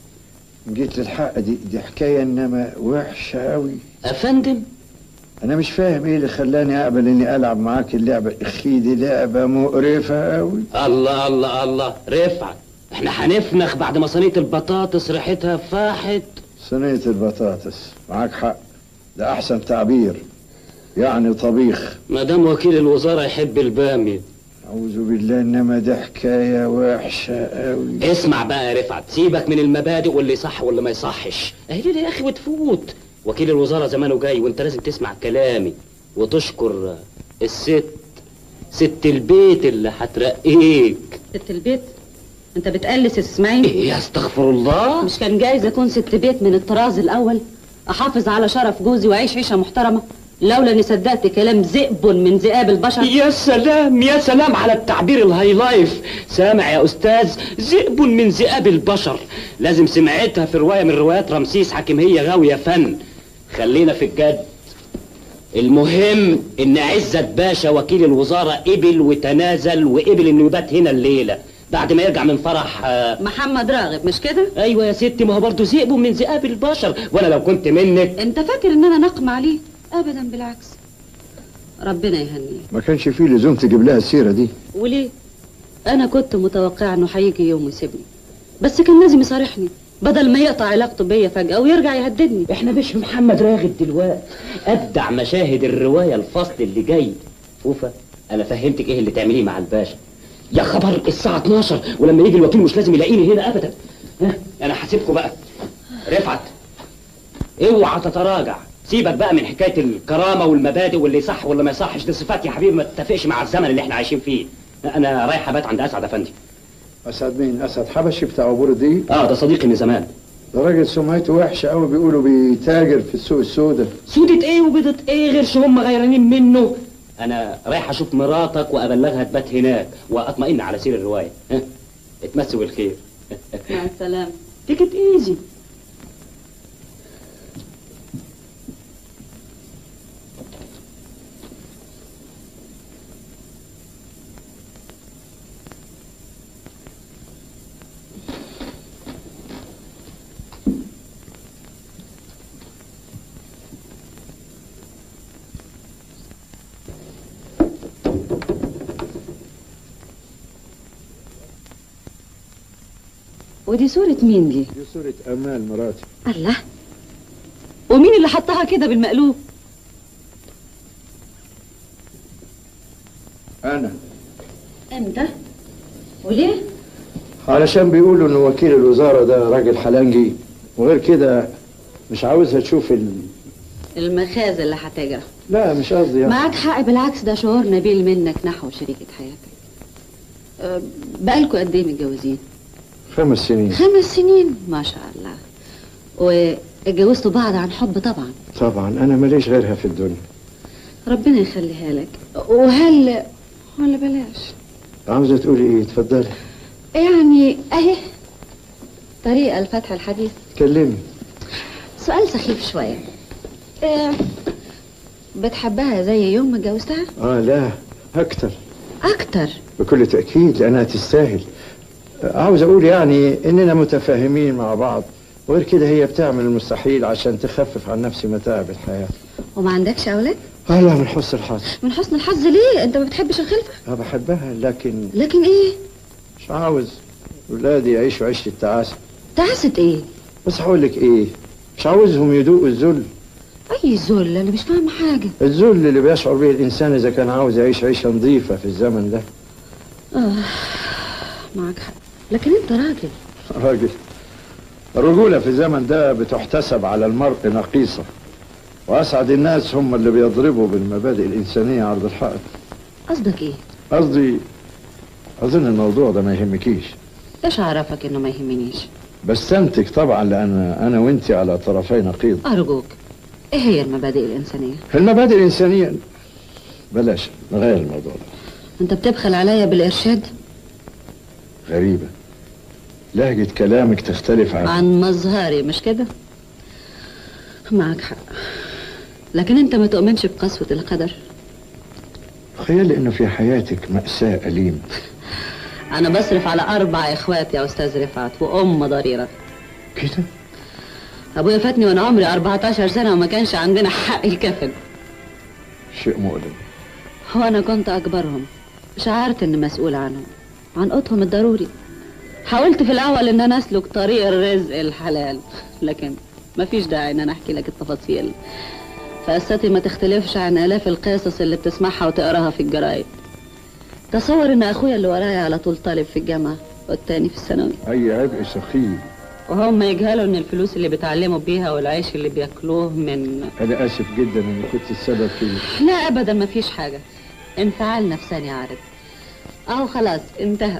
جيت للحق دي دي حكايه انما وحشه قوي أفندم انا مش فاهم ايه اللي خلاني اقبل اني العب معاك اللعبه اخي دي لعبه مقرفه قوي الله الله الله رفعت احنا هنفنخ بعد ما صينية البطاطس ريحتها فاحت صينيه البطاطس معاك حق ده احسن تعبير يعني طبيخ ما دام وكيل الوزارة يحب البامية اعوذ بالله انما دي حكايه وحشه قوي اسمع بقى يا رفعت سيبك من المبادئ واللي صح واللي ما يصحش اهي ليه يا اخي وتفوت وكيل الوزارة زمانه جاي وانت لازم تسمع كلامي وتشكر الست ست البيت اللي هترقيك ست البيت انت بتقلس اسماعيل ايه يا استغفر الله مش كان جايز اكون ست بيت من الطراز الاول احافظ على شرف جوزي واعيش عيشه محترمه لولا اني صدقت كلام ذئب من ذئاب البشر يا سلام يا سلام على التعبير الهاي لايف سامع يا استاذ ذئب من ذئاب البشر لازم سمعتها في روايه من روايات رمسيس حكيم هي غاويه فن خلينا في الجد المهم ان عزت باشا وكيل الوزاره قبل وتنازل وقبل انه يبات هنا الليله بعد ما يرجع من فرح آه، محمد راغب مش كده ايوه يا ستي ما هو برضه ذئب من ذئاب البشر وانا لو كنت منك انت فاكر ان انا نقم عليه ابدا بالعكس ربنا يهنيه ما كانش فيه لزوم تجيب لها السيره دي وليه انا كنت متوقعه انه هيجي يوم ويسيبني بس كان لازم يصارحني بدل ما يقطع علاقته بيا فجاه ويرجع يهددني احنا مش في محمد راغب دلوقتي ابدع مشاهد الروايه الفصل اللي جاي فوفا انا فهمتك ايه اللي تعمليه مع الباشا يا خبر الساعه 12 ولما يجي الوكيل مش لازم يلاقيني هنا ابدا ها انا هسيبكم بقى رفعت اوعى تتراجع سيبك بقى من حكايه الكرامه والمبادئ واللي صح واللي ما يصحش دي صفات يا حبيبي ما تتفقش مع الزمن اللي احنا عايشين فيه انا رايح ابات عند اسعد افندي اسعد مين اسعد حبشي بتاع عبور دي اه ده صديقي من زمان ده راجل سمعته وحشه قوي بيقولوا بيتاجر في السوق السوداء سودة ايه وبيضة ايه غيرش هم غيرانين منه انا رايح اشوف مراتك وابلغها تبات هناك واطمئن على سير الروايه ها اتمسوا بالخير مع السلامة تيكت ايزي ودي صورة مين دي؟ دي صورة امال مراتي الله ومين اللي حطها كده بالمقلوب؟ انا انت؟ وليه؟ علشان بيقولوا ان وكيل الوزاره ده راجل حلنجي وغير كده مش عاوزها تشوف ال... المخازن اللي هتجرى لا مش قصدي يعني معاك حق بالعكس ده شعور نبيل منك نحو شريكة حياتك أه، بقالكوا قد ايه متجوزين؟ خمس سنين خمس سنين ما شاء الله واتجوزتوا بعض عن حب طبعا طبعا انا ماليش غيرها في الدنيا ربنا يخليها لك وهل ولا بلاش عاوزه تقولي ايه اتفضلي يعني اهي طريقة لفتح الحديث اتكلمي سؤال سخيف شوية أه، بتحبها زي يوم ما اتجوزتها؟ اه لا اكتر أكتر بكل تاكيد لانها تستاهل عاوز اقول يعني اننا متفاهمين مع بعض وغير كده هي بتعمل المستحيل عشان تخفف عن نفسي متاعب الحياه وما عندكش أولاد؟ اه لا من حسن الحظ من حسن الحظ ليه؟ أنت ما بتحبش الخلفة؟ انا بحبها لكن لكن إيه؟ مش عاوز ولادي يعيشوا عيشه التعاسه تعست إيه؟ بس هقول لك ايه مش عاوزهم يدوقوا الذل أي ذل أنا مش فاهمة حاجة الذل اللي بيشعر به الانسان اذا كان عاوز يعيش عيشه نظيفه في الزمن ده آه معك حق لكن أنت راجل راجل الرجولة في الزمن ده بتحتسب على المرء نقيصة وأسعد الناس هم اللي بيضربوا بالمبادئ الإنسانية عرض الحائط قصدك إيه؟ قصدي أظن الموضوع ده ما يهمكيش إيش عرفك إنه ما يهمنيش؟ بستنتج طبعا لأن أنا وأنت على طرفي نقيض أرجوك إيه هي المبادئ الإنسانية؟ المبادئ الإنسانية بلاش نغير الموضوع ده أنت بتبخل عليا بالإرشاد غريبة لهجة كلامك تختلف عن عن مظهري مش كده؟ معك حق لكن أنت ما تؤمنش بقسوة القدر خيال إنه في حياتك مأساة أليمة أنا بصرف على أربع إخوات يا أستاذ رفعت وأم ضريرة كده أبويا فاتني وأنا عمري 14 سنة وما كانش عندنا حق الكفن شيء مؤلم وأنا كنت أكبرهم شعرت إني مسؤولة عنهم عن قوتهم الضروري حاولت في الأول إن أنا أسلك طريق الرزق الحلال لكن مفيش داعي إن أنا أحكي لك التفاصيل فقصتي ما تختلفش عن آلاف القصص اللي بتسمعها وتقراها في الجرايد تصور إن أخويا اللي ورايا على طول طالب في الجامعة والتاني في الثانوي أي عبء سخيف وهم يجهلوا إن الفلوس اللي بيتعلموا بيها والعيش اللي بياكلوه من أنا آسف جدا إني كنت السبب فيه لا ابدا ما فيش حاجه انفعال نفساني عارف اهو خلاص انتهى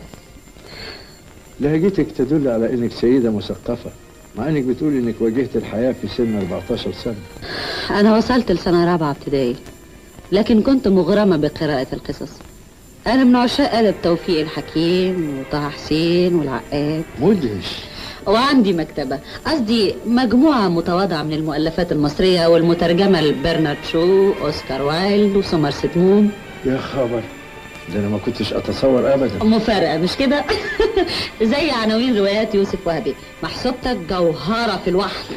لهجتك تدل على انك سيدة مثقفة مع انك بتقول انك واجهت الحياة في سن 14 سنة انا وصلت لسنه رابعه ابتدائي لكن كنت مغرمه بقراءه القصص انا من عشاق قلب توفيق الحكيم وطه حسين والعقاد مدهش وعندي مكتبه قصدي مجموعه متواضعه من المؤلفات المصريه والمترجمه لبرنارد شو اوسكار وايلد وسومرست مون يا خبر ده انا ما كنتش اتصور ابدا مفارقة مش كده؟ زي عناوين روايات يوسف وهبي محسوبتك جوهرة في الوحي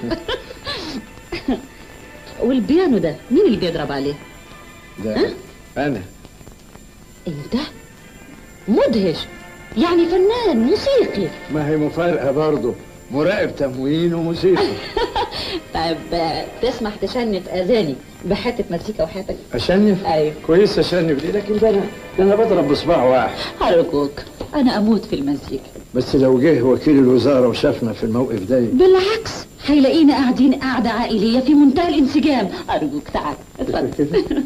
والبيانو ده مين اللي بيضرب عليه؟ ده انا انت مدهش يعني فنان موسيقي ما هي مفارقة برضه مراقب تموين وموسيقى طيب آه، تسمح تشنف اذاني بحته مزيكا وحياتك اشنف ايوه كويس اشنف ليه لكن ده انا ده انا بضرب بصباع واحد ارجوك انا اموت في المزيكا بس لو جه وكيل الوزارة وشافنا في الموقف ده بالعكس هيلاقينا قاعدين قعدة عائلية في منتهى الانسجام أرجوك تعال اتفضل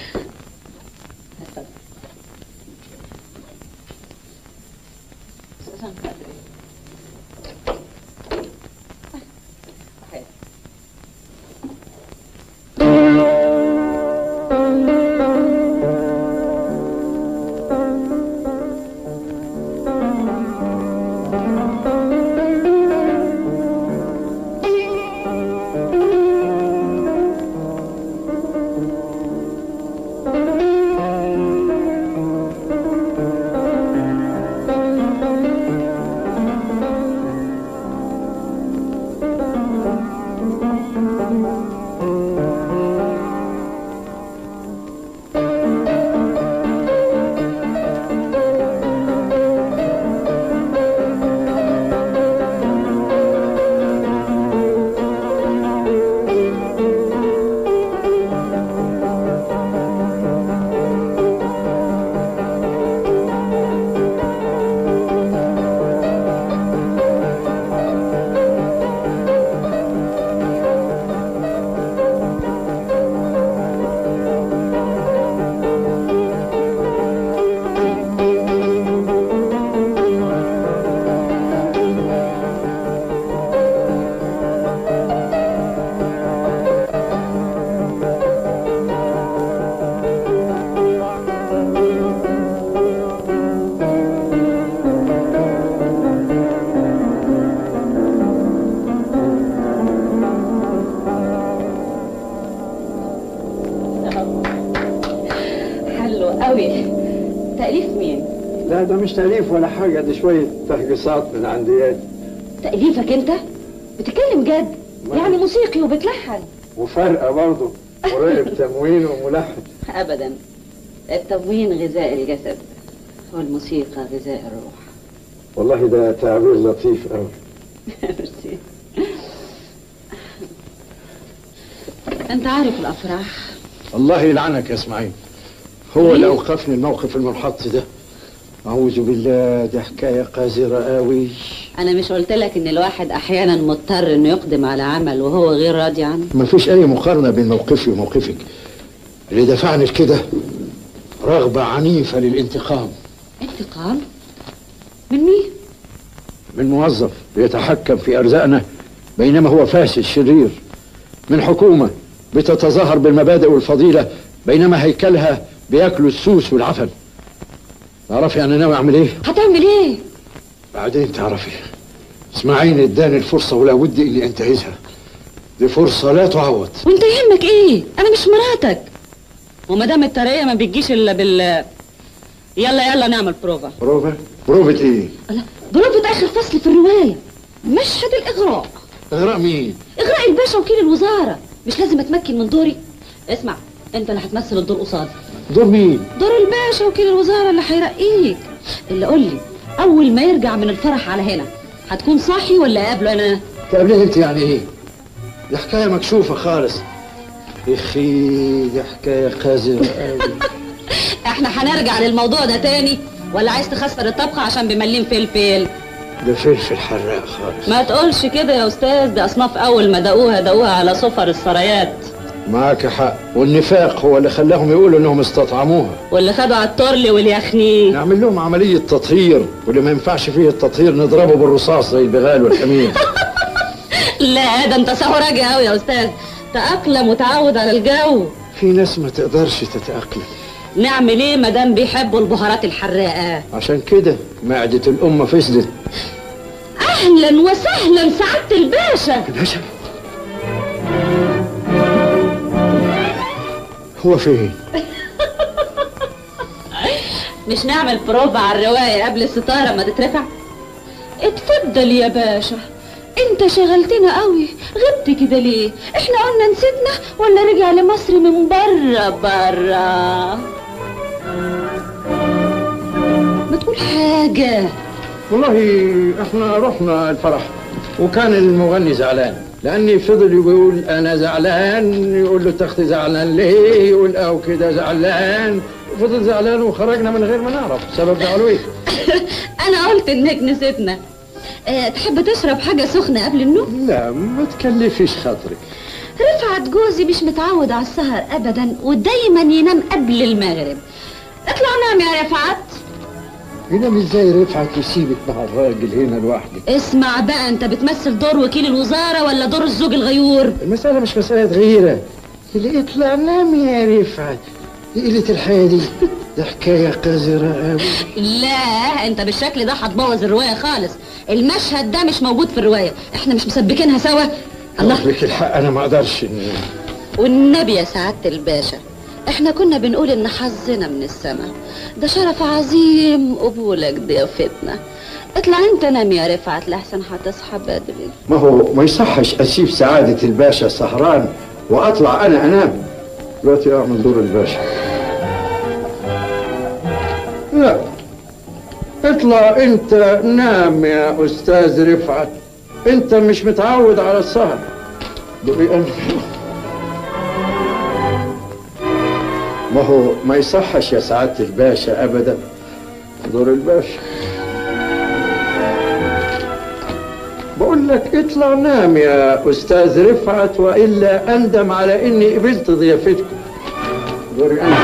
حلو قوي تأليف مين؟ لا ده مش تأليف ولا حاجة ده شوية تهجيصات من عنديات تأليفك أنت؟ بتتكلم جد يعني موسيقي وبتلحن وفرقة برضه وراقب تموين وملحن أبدا التموين غذاء الجسد والموسيقى غذاء الروح والله ده تعبير لطيف قوي ميرسي. أنت عارف الأفراح الله يلعنك يا اسماعيل هو اللي اوقفني الموقف المنحط ده اعوذ بالله دي حكايه قذره قوي أنا مش قلت لك إن الواحد أحيانا مضطر إنه يقدم على عمل وهو غير راضي عنه ما فيش اي مقارنه بين موقفي وموقفك اللي دفعني لكده رغبه عنيفه للانتقام انتقام من مين؟ من موظف بيتحكم في ارزاقنا بينما هو فاسد شرير من حكومه بتتظاهر بالمبادئ والفضيله بينما هيكلها بياكلوا السوس والعفن تعرفي انا ناوي اعمل ايه هتعمل إيه؟ بعدين تعرفي اسماعيل اداني الفرصه ولا ودي اني انتهزها دي فرصه لا تعوض وأنت يهمك إيه؟ أنا مش مراتك وما دام الترقية ما بتجيش إلا بال يلا يلا نعمل بروفا بروفا بروفة ايه لا بروفة آخر فصل في الرواية مشهد الإغراء اغراء مين إغراء الباشا وكيل الوزارة مش لازم أتمكن من دوري اسمع أنت اللي هتمثل الدور قصادي دور مين دور الباشا وكيل الوزارة اللي هيرقيك اللي قول لي أول ما يرجع من الفرح على هنا هتكون صاحي ولا قابله أنا؟ تقابليه انت يعني ايه دي حكايه مكشوفه خالص اخي دي حكايه قذره قوي احنا هنرجع للموضوع ده تاني ولا عايز تخسر الطبخة عشان بملين فلفل؟ ده فلفل حراق خالص ما تقولش كده يا أستاذ ده أصناف أول ما دقوها دقوها على صفر السرايات معاك حق والنفاق هو اللي خلاهم يقولوا انهم استطعموها واللي خدوا على الترل واليخني نعمل لهم عمليه تطهير واللي ما ينفعش فيه التطهير نضربه بالرصاص زي البغال والحمير لا ده انت سهراجي قوي يا استاذ تأقلم وتعود على الجو في ناس ما تقدرش تتاقلم نعمل ايه مادام بيحبوا البهارات الحراقه عشان كده معده الامه فسدت اهلا وسهلا سعاده الباشا الباشا هو فين مش نعمل بروفا على الروايه قبل الستاره ما تترفع اتفضل يا باشا انت شغلتنا قوي غبت كده ليه احنا قلنا نسيتنا ولا رجع لمصر من بره بره ما تقول حاجه والله احنا رحنا الفرح وكان المغني زعلان لاني فضل يقول انا زعلان يقول له تخت زعلان ليه يقول او كده زعلان فضل زعلان وخرجنا من غير ما نعرف سبب زعله ايه انا قلت انك نسيتنا أه تحب تشرب حاجة سخنة قبل النوم؟ لا ما تكلفيش خاطرك رفعت جوزي مش متعود على السهر أبدا ودايما ينام قبل المغرب اطلع نام يا رفعت ينام ازاي رفعت وسيبك مع الراجل هنا لوحدك اسمع بقى انت بتمثل دور وكيل الوزارة ولا دور الزوج الغيور المسألة مش مسألة غيرة اللي اطلع نام يا رفعت دي قلة الحياة دي ده حكاية قذرة قوي لا انت بالشكل ده هتبوظ الرواية خالص المشهد ده مش موجود في الرواية احنا مش مسبكينها سوا الله لك الحق انا ما اقدرش إن- والنبي يا سعادة الباشا احنا كنا بنقول ان حظنا من السماء ده شرف عظيم قبولك ضيافتنا اطلع انت نام يا رفعت لحسن هتصحى بدري ما هو ما يصحش اسيب سعادة الباشا سهران واطلع انا انام دلوقتي اعمل دور الباشا لا اطلع انت نام يا استاذ رفعت انت مش متعود على السهر دقي أنا. ما هو ما يصحش يا سعادة الباشا ابدا دور الباشا بقول لك اطلع نام يا استاذ رفعت والا اندم على اني قبلت ضيافتكم دوري انا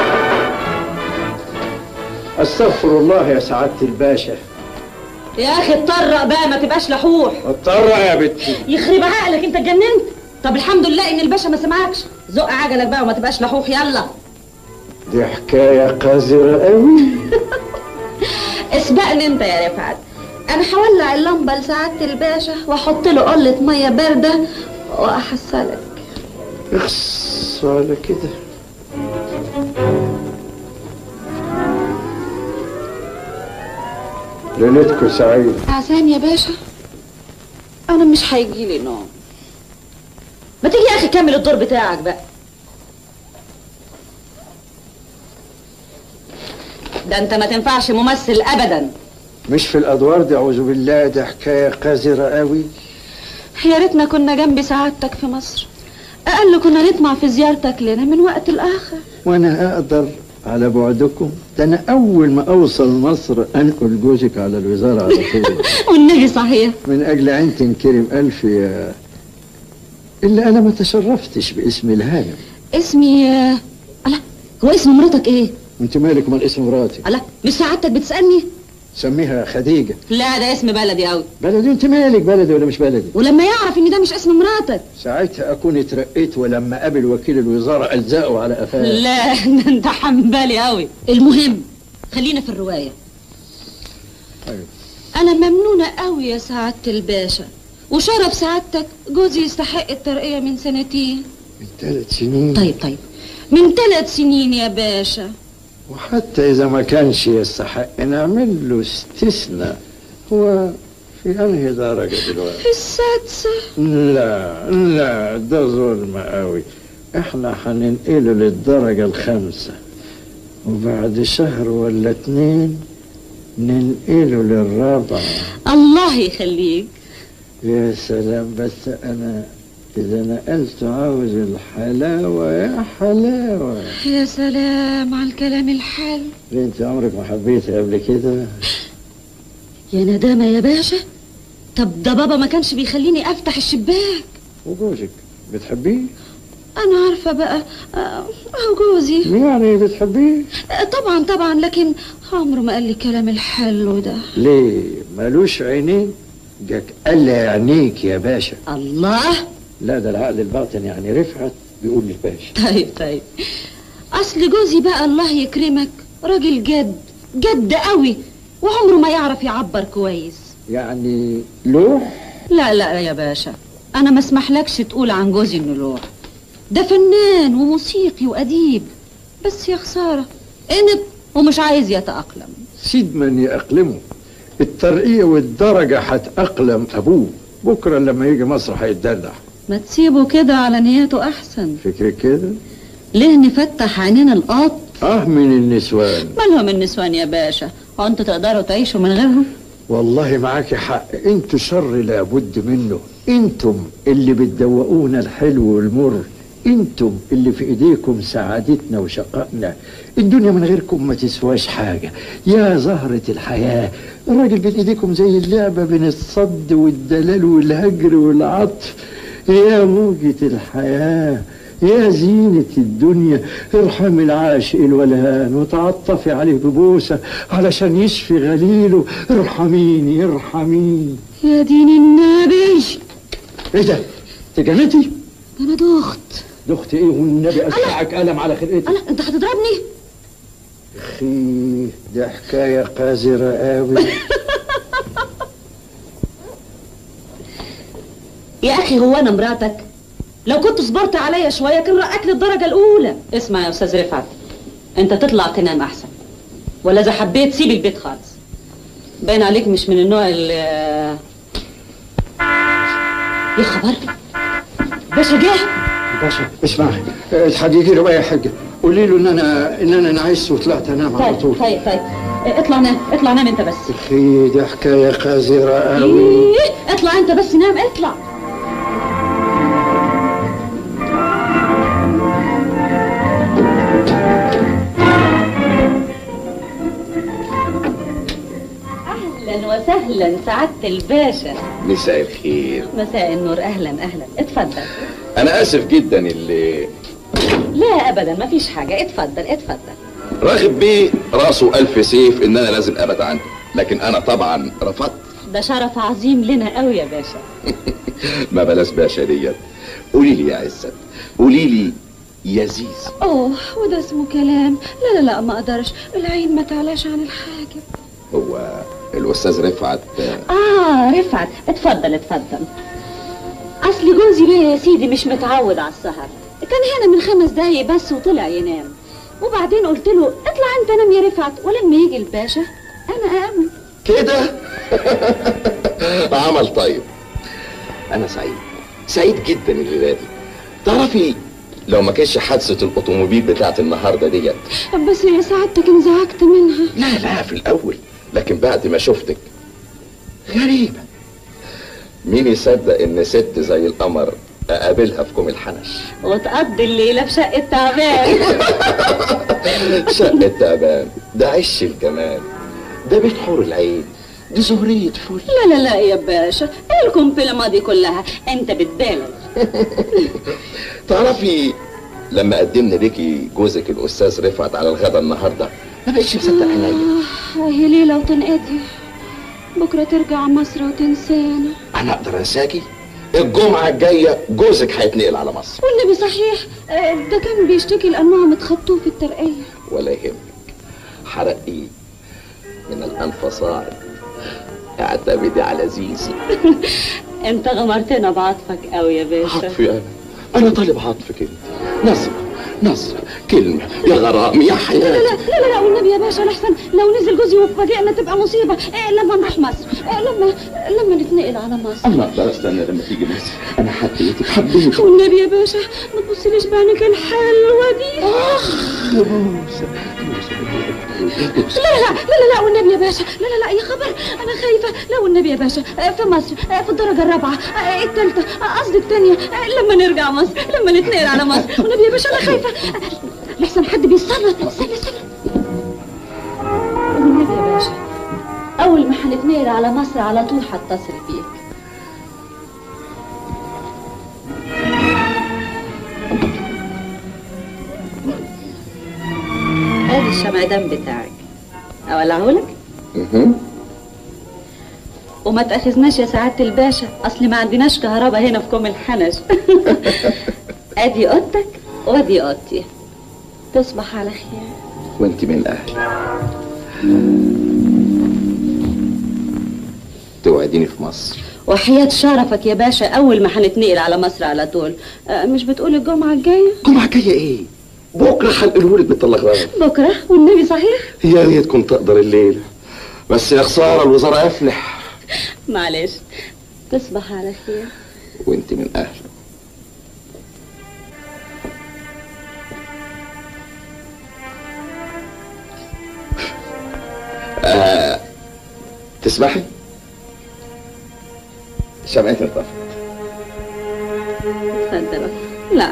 استغفر الله يا سعاده الباشا يا اخي اتطرق بقى ما تبقاش لحوح اضطر يا بنتي يخرب عقلك انت اتجننت طب الحمد لله ان الباشا ما سمعكش زق عجلك بقى وما تبقاش لحوح يلا دي حكايه قذره قوي اسبقني انت يا رفعت انا هولع اللمبه لسعاده الباشا واحط له قله ميه بارده واحصلك اخص على كده ليلتكم سعيده عسان يا باشا انا مش هيجيلي نوم ما تيجي يا اخي كمل الدور بتاعك بقى ده انت ما تنفعش ممثل ابدا مش في الادوار دي اعوذ بالله دي حكايه قذره قوي يا ريتنا كنا جنب سعادتك في مصر اقل كنا نطمع في زيارتك لنا من وقت لاخر وانا اقدر على بعدكم ده انا اول ما اوصل مصر انقل جوزك على الوزاره على طول والنبي صحيح من اجل عين تنكرم الف يا الا انا ما تشرفتش باسم الهانم اسمي آه، الله هو اسم مراتك ايه انت مالك من اسم مراتي الله مش سعادتك بتسالني سميها خديجه لا ده اسم بلدي قوي بلدي انت مالك بلدي ولا مش بلدي ولما يعرف ان ده مش اسم مراتك ساعتها اكون اترقيت ولما قابل وكيل الوزاره الزقه على قفاه لا ده انت حنبالي قوي المهم خلينا في الروايه أيوة. انا ممنونه قوي يا سعاده الباشا وشرف سعادتك جوزي يستحق الترقيه من سنتين من ثلاث سنين طيب طيب من ثلاث سنين يا باشا وحتى اذا ما كانش يستحق نعمل له استثناء هو في انهي درجه دلوقتي في السادسه لا لا ده ظلم قوي احنا هننقله للدرجة الخامسة وبعد شهر ولا اتنين ننقله للرابعة الله يخليك يا سلام بس انا اذا نقلت عاوز الحلاوة يا حلاوة يا سلام على الكلام الحلو ليه انت عمرك ما حبيتي قبل كده يا ندامه يا باشا طب ده بابا ما كانش بيخليني افتح الشباك وجوزك بتحبيه انا عارفه بقى آه، اهو جوزي يعني بتحبيه آه، طبعا طبعا لكن عمره ما قال لي الكلام الحلو ده ليه مالوش عينين جاك قال عينيك يا باشا الله لا ده العقل الباطن يعني رفعت بيقول للباشا طيب طيب اصل جوزي بقى الله يكرمك راجل جد جد قوي وعمره ما يعرف يعبر كويس يعني لوح لا لا يا باشا انا ما اسمحلكش تقول عن جوزي انه لوح ده فنان وموسيقي واديب بس يا خساره انب ومش عايز يتاقلم سيد من يأقلمه الترقية والدرجة هتأقلم أبوه بكرة لما يجي مصر هيتدلع ما تسيبه كده على نيته احسن فكرك كده ليه نفتح عينينا القط اه من النسوان مالهم النسوان يا باشا هو انتوا تقدروا تعيشوا من غيرهم والله معاك حق انتوا شر لابد منه انتم اللي بتدوقونا الحلو والمر انتم اللي في ايديكم سعادتنا وشقائنا الدنيا من غيركم ما تسواش حاجة يا زهرة الحياة الراجل بين ايديكم زي اللعبة بين الصد والدلال والهجر والعطف يا موجة الحياة يا زينة الدنيا ارحم العاشق الولهان وتعطفي عليه ببوسة علشان يشفي غليله ارحميني ارحميني يا دين النبي ايه ده؟ تجنتي؟ انا دخت دخت ايه والنبي اسمعك قلم على خلقتي انا انت هتضربني اخي ده حكاية قذرة قوي يا اخي هو انا مراتك لو كنت صبرت عليا شويه كان رقك للدرجه الاولى اسمع يا استاذ رفعت انت تطلع تنام احسن ولا اذا حبيت سيب البيت خالص باين عليك مش من النوع اللي يا خبر باشا جه باشا اسمعي اتحججي له بقى يا حاجة قولي له ان انا ان انا نعست وطلعت انام على طيب طول طيب طيب اطلع نام اطلع نام انت بس اخي ده حكاية قذرة قوي إيه، اطلع انت بس نام اطلع اهلا وسهلا سعاده الباشا مساء الخير مساء النور اهلا اهلا اتفضل انا اسف جدا اللي لا ابدا مفيش حاجه اتفضل اتفضل راغب بيه راسه الف سيف ان انا لازم ابعد عنه لكن انا طبعا رفضت ده شرف عظيم لنا قوي يا باشا ما بلاش باشا ديت قولي لي يا عزت قولي لي يا زيزي اوه وده اسمه كلام لا لا لا ما اقدرش العين ما تعلاش عن الحاجب هو الاستاذ رفعت اه رفعت اتفضل اتفضل اصل جوزي بيه يا سيدي مش متعود على السهر كان هنا من خمس دقايق بس وطلع ينام وبعدين قلت له اطلع انت نام يا رفعت ولما يجي الباشا انا اقوم كده عمل طيب انا سعيد سعيد جدا الليله دي تعرفي لو ما كانش حادثه الاوتوموبيل بتاعت النهارده ديت بس يا سعادتك انزعجت منها لا لا في الاول لكن بعد ما شفتك غريبه مين يصدق ان ست زي القمر اقابلها في كوم الحنش وتقضي الليله في شقه تعبان شقة تعبان ده عش الجمال ده بيت حور العين دي زهرية فل لا لا لا يا باشا ايه الكمبلمه دي كلها انت بتبالغ تعرفي لما قدمنا ليكي جوزك الاستاذ رفعت على الغدا النهارده ما بقتش مصدق عينيا آه، هي ليله وتنقضي بكره ترجع مصر وتنسانا انا اقدر انساكي الجمعه الجايه جوزك هيتنقل على مصر والنبي صحيح آه، ده كان بيشتكي لانهم اتخطوه في الترقيه ولا يهمك حرقي من الانف صاعد اعتمدي على زيزي انت غمرتنا بعطفك قوي يا باشا عطفي انا انا طالب عطفك انت نظرة نظرة كلمة يا غرام يا لا حياتي لا لا لا, لا والنبي يا باشا لحسن لو نزل جوزي وفاجئنا تبقى مصيبه إيه لما نروح مصر إيه لما لما نتنقل على مصر انا اقدر استنى لما تيجي مصر انا حبيتك حبيتك والنبي يا باشا ما تبصليش بعينك الحلوه دي موسى موسى لا لا لا لا لا والنبي يا باشا لا لا لا يا خبر انا خايفه لا والنبي يا باشا آه، في مصر آه، في الدرجه الرابعه آه، الثالثه آه، قصدي الثانيه آه، لما نرجع مصر لما نتنقل على مصر والنبي يا باشا انا خايفه آه، لحسن حد بيصرف استنى استنى والنبي يا باشا اول ما هنتنقل على مصر على طول هتصل بيك ادي الشمعدان بتاعك اولعهولك مهم. وما تاخذناش يا سعاده الباشا اصل ما عندناش كهرباء هنا في كوم الحنش ادي اوضتك وادي اوضتي تصبح على خير وانت من اهلي توعديني في مصر وحياة شرفك يا باشا أول ما هنتنقل على مصر على طول أه مش بتقول الجمعة الجاية؟ الجمعة جاية ايه؟ بكرة هنقولهولك بالتلغراف بكرة والنبي صحيح؟ يا ريت كنت اقدر الليلة بس يا خسارة الوزارة افلح معلش تصبح على خير وانت من اهلي آه تسمحي شمعتي انطفت اتفضل لا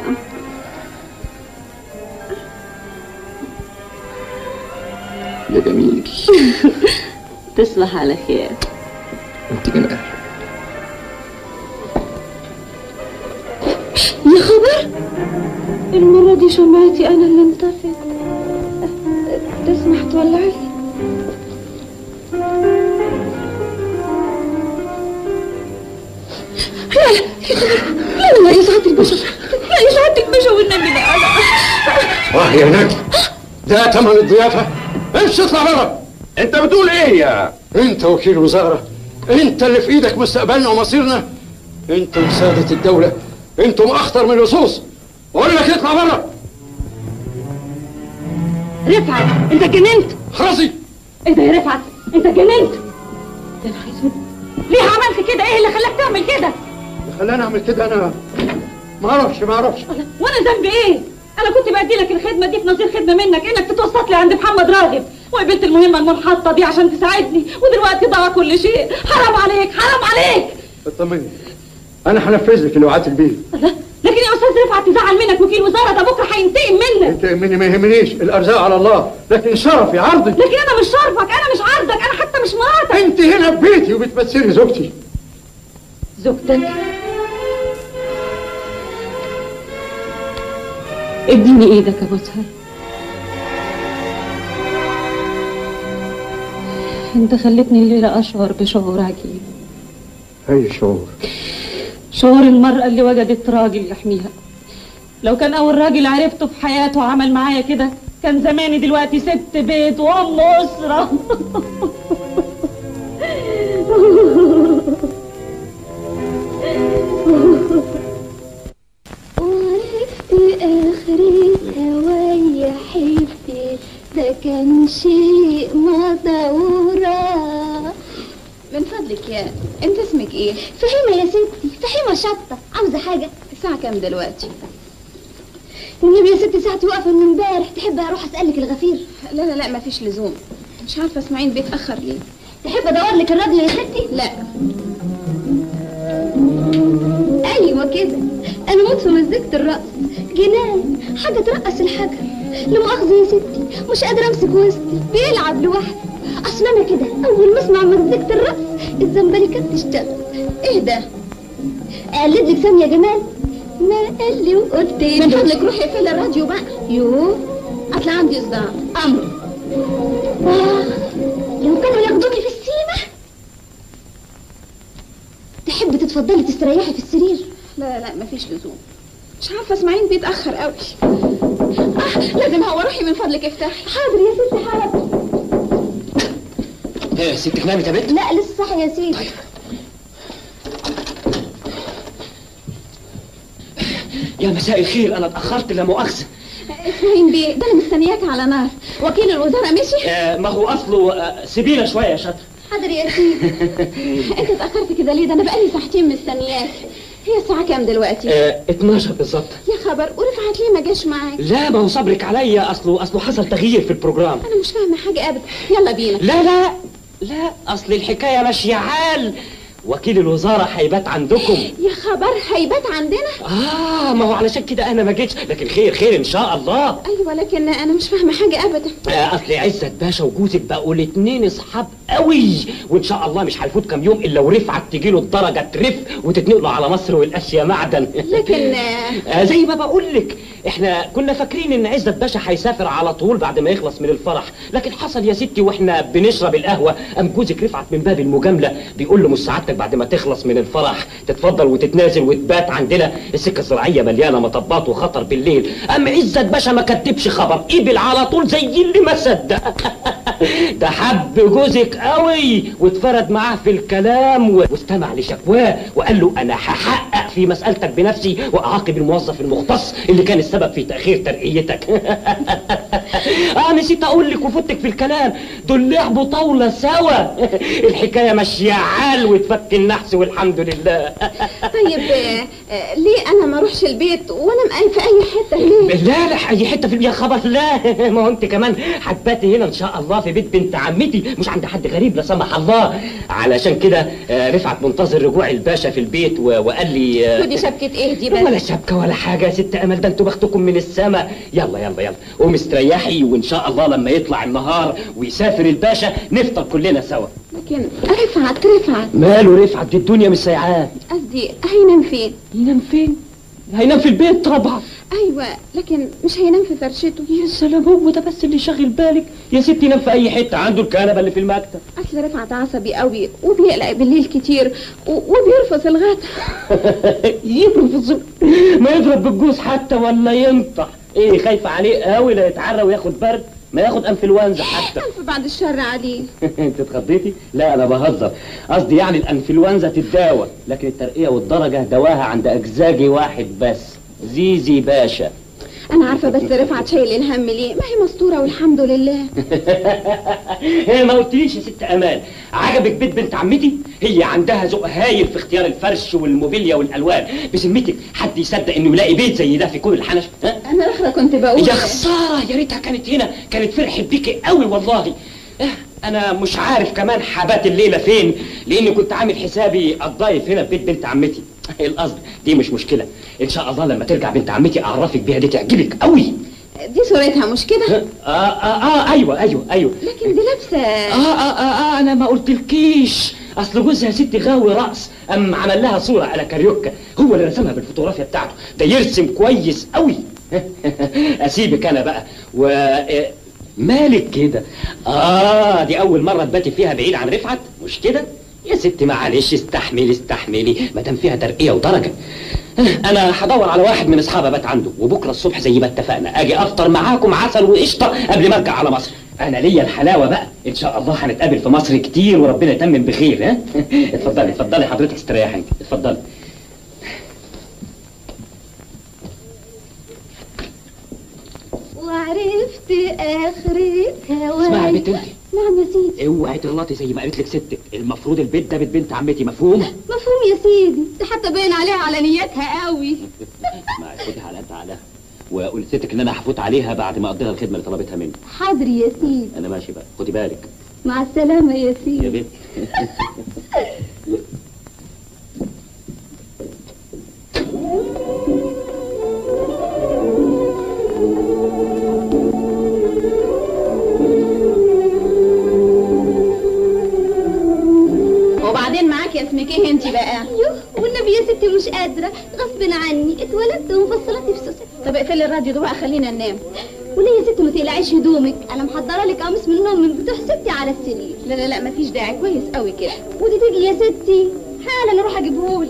يا جميل تصبح على خير انت من اهل يا خبر المرة دي شمعتي أنا اللي انطفت تسمح تولعي لا لا لا لا يا سعادة الباشا لا يا سعادة الباشا والنبي لا لا واه يا هناك ده تمن الضيافة امشي اطلع بره انت بتقول ايه يا انت وكيل وزارة انت اللي في ايدك مستقبلنا ومصيرنا انتم سادة الدولة انتم اخطر من اللصوص بقول لك اطلع بره رفعت انت جننت خرسي ايه ده يا رفعت انت جننت يا نهار اسود ليه عملت كده ايه اللي خلاك تعمل كده خلاني اعمل كده انا ما اعرفش ما اعرفش وانا ذنبي ايه انا كنت بدي لك الخدمه دي في نظير خدمه منك انك تتوسط لي عند محمد راغب وقبلت المهمه المنحطه دي عشان تساعدني ودلوقتي ضاع كل شيء حرام عليك حرام عليك اطمني انا هنفذ لك اللي وعدتك بيه الله لكن يا استاذ رفعت تزعل منك وكيل وزاره ده بكره هينتقم منك انت مني ما يهمنيش الارزاق على الله لكن شرفي عرضي لكن انا مش شرفك انا مش عرضك انا حتى مش مراتك انت هنا في بيتي وبتمثلي زوجتي زوجتك اديني ايدك يا بطل انت خلتني الليله اشعر بشعور عجيب اي شعور شعور المرأة اللي وجدت راجل يحميها لو كان أول راجل عرفته في حياته وعمل معايا كده كان زماني دلوقتي ست بيت وأم أسرة وعرفت آخرتها ويا حبي ده كان شيء مدورة من فضلك يا انت اسمك ايه فهيمة يا ستي فهيمة شطة عاوزة حاجة الساعة كام دلوقتي والنبي يا ستي ساعتي واقفة من امبارح تحب اروح اسألك الغفير لا لا لا مفيش لزوم مش عارفة اسماعيل بيتأخر ليه تحب ادور لك الراديو يا ستي لا ايوه كده انا موت في مزيكة الرقص جنان حاجة ترقص الحجر لا مؤاخذة يا ستي مش قادرة امسك وسطي بيلعب لوحده اصل انا كده اول ما اسمع مزيكة الرقص الزنبلكات تشتغل ايه ده اقلد لك سامية جمال ما قال لي وقلت من له. فضلك روحي اقفلي الراديو بقى يوه اطلع عندي صداع امر آه لو كانوا ياخدوني في السيمة تحب تتفضلي تستريحي في السرير لا لا مفيش لزوم مش عارفة اسماعيل بيتأخر قوي آه لازم هو روحي من فضلك افتحي حاضر يا ستي حاضر ايه ستك نامت يا بنت لا لسه صاحي يا سيدي يا مساء الخير انا اتاخرت لا مؤاخذه اسماعيل بيه ده انا مستنياك على نار وكيل الوزارة مشي آه ما هو اصله آه سيبينا شويه يا شاطر حاضر يا سيدي انت اتأخرت كده ليه ده انا بقالي ساعتين مستنياك هي الساعة كام دلوقتي آه 12 بالظبط يا خبر ورفعت ليه ما جاش معاك لا ما هو صبرك عليا اصله اصله حصل تغيير في البروجرام انا مش فاهمة حاجة ابدا يلا بينا لا لا لا اصل الحكايه ماشيه عال وكيل الوزاره هيبات عندكم يا خبر هيبات عندنا اه ما هو علشان كده انا ما جيتش لكن خير خير ان شاء الله ايوه لكن انا مش فاهمة حاجة ابدا آه، اصل عزت باشا وجوزك بقوا الاتنين اصحاب قوي وان شاء الله مش هيفوت كام يوم الا ورفعت تجيله الدرجه ترف وتتنقلوا على مصر والاشياء معدن لكن آه، زي ما بقول لك احنا كنا فاكرين ان عزت باشا هيسافر على طول بعد ما يخلص من الفرح لكن حصل يا ستي واحنا بنشرب القهوه قام جوزك رفعت من باب المجامله بيقول له مش سعادتك بعد ما تخلص من الفرح تتفضل وتتنازل وتبات عندنا السكه الزراعيه مليانه مطبات وخطر بالليل قام عزت باشا ما كتبش خبر قبل على طول زي اللي ما صدق ده حب جوزك قوي واتفرد معاه في الكلام و- واستمع لشكواه وقال له انا هحقق في مسألتك بنفسي واعاقب الموظف المختص اللي كان السبب في تأخير ترقيتك اه نسيت اقول لك وفوتك في الكلام دول لعبوا طاولة سوا الحكاية ماشية عال وتفك النحس والحمد لله طيب آه، آه، ليه انا ما اروحش البيت وانا مقايم في اي حتة ليه لا لا اي حته في يا خبر لا ما هو انت كمان هتباتي هنا ان شاء الله في بيت بنت عمتي مش عند حد غريب لا سمح الله علشان كده آه، رفعت منتظر رجوع الباشا في البيت و- وقال لي آه، ودي شبكة ايه دي ولا بس شبكه ولا حاجه يا ست امل ده انتوا بختكم من السما يلا يلا يلا قوم استريحي وان شاء الله لما يطلع النهار ويسافر الباشا نفطر كلنا سوا لكن رفعت رفعت ماله رفعت دي الدنيا مش سايعاه قصدي هينام فين ينام فين هينام في البيت طبعا ايوه لكن مش هينام في فرشته يا سلام هو ده بس اللي شاغل بالك يا ستي ينام في اي حته عنده الكنبه اللي في المكتب اصل رفعت عصبي قوي وبيقلق بالليل كتير و- وبيرفض الغدا يرفض ما يضرب بالجوز حتى ولا ينطح ايه خايفه عليه قوي لا يتعرى وياخد برد ما ياخد انفلونزا حتى الف بعد الشر عليه انت اتخضيتي لا انا بهزر قصدي يعني الانفلونزا تتداوى لكن الترقيه والدرجه دواها عند اجزاجي واحد بس زيزي باشا انا عارفه بس رفعت شايل الهم ليه ما هي مستوره والحمد لله هي ما قلتليش يا ست امان عجبك بيت بنت عمتي هي عندها ذوق هايل في اختيار الفرش والموبيليا والالوان بذمتك حد يصدق انه يلاقي بيت زي ده في كل الحنش ها انا الاخرى كنت بقول يا خساره يا ريتها كانت هنا كانت فرحت بيكي قوي والله اه، انا مش عارف كمان حبات الليله فين لاني كنت عامل حسابي الضيف هنا في بيت بنت عمتي القصد دي مش مشكله ان شاء الله لما ترجع بنت عمتي اعرفك بيها دي تعجبك قوي دي صورتها مش كده اه اه اه ايوه ايوه ايوه لكن دي لابسه آه, آه, آه, اه انا ما قلتلكيش اصل جوزها ست غاوي رقص ام عمل لها صوره على كاريوكا هو اللي رسمها بالفوتوغرافيا بتاعته ده يرسم كويس قوي اسيبك انا بقى و آه، مالك كده اه دي اول مره تباتي فيها بعيد عن رفعت مش كده يا ستي معلش استحملي استحملي ما دام فيها ترقيه ودرجه انا هدور على واحد من اصحابي بات عنده وبكره الصبح زي ما اتفقنا اجي افطر معاكم عسل وقشطه قبل ما ارجع على مصر انا ليا الحلاوه بقى ان شاء الله هنتقابل في مصر كتير وربنا يتمم بخير ها اتفضلي اتفضلي حضرتك استريحي انت اتفضلي وعرفت اخرتها اسمعي يا بنت انت نعم يا سيدي اوعي تغلطي زي ما قالت لك ستك المفروض البيت ده بيت بنت عمتي مفهوم مفهوم يا سيدي ده حتى باين عليها على نيتها قوي اسمعي خدها على قد على وقلت ستك ان انا هفوت عليها بعد ما اقضيها الخدمه اللي طلبتها مني حاضر يا سيدي انا ماشي بقى خدي بالك مع السلامه يا يا سيدي بنت وبعدين معاك يا اسمك ايه انت بقى يوه والنبي يا ستي مش قادره غصب عني اتولدت وانفصلت في سوسة طب اقفلي الراديو ده بقى خلينا ننام وليه يا ستي ما تقلعيش هدومك انا محضره لك قميص من النوم من بتوع ستي على السرير لا لا لا مفيش داعي كويس قوي كده ودي تيجي يا ستي حالا اروح اجيبهولك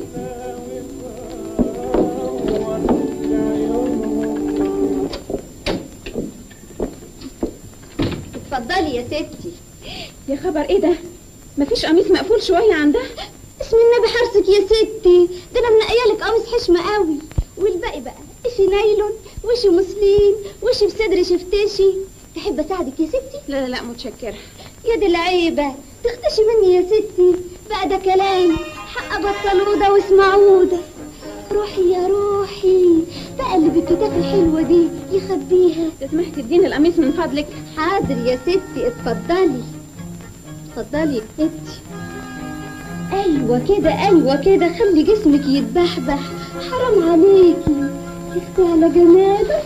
اتفضلي يا ستي يا خبر ايه ده مفيش قميص مقفول شويه عندها اسم النبي حرصك يا ستي ده انا منقيالك قميص حشمه قوي والباقي بقى اشي نايلون وشي مسلين وشي بصدر شفتشي تحب اساعدك يا ستي لا لا لا متشكره يا دي العيبه تختشي مني يا ستي بقى ده كلام حق بطلوده واسمعوده روحي يا روحي بقى اللي بالكتاف الحلوه دي يخبيها تسمحي تديني القميص من فضلك حاضر يا ستي اتفضلي اتفضلي يا ستي ايوه كده ايوه كده خلي جسمك يتبحبح حرام عليكي اختي على جمالك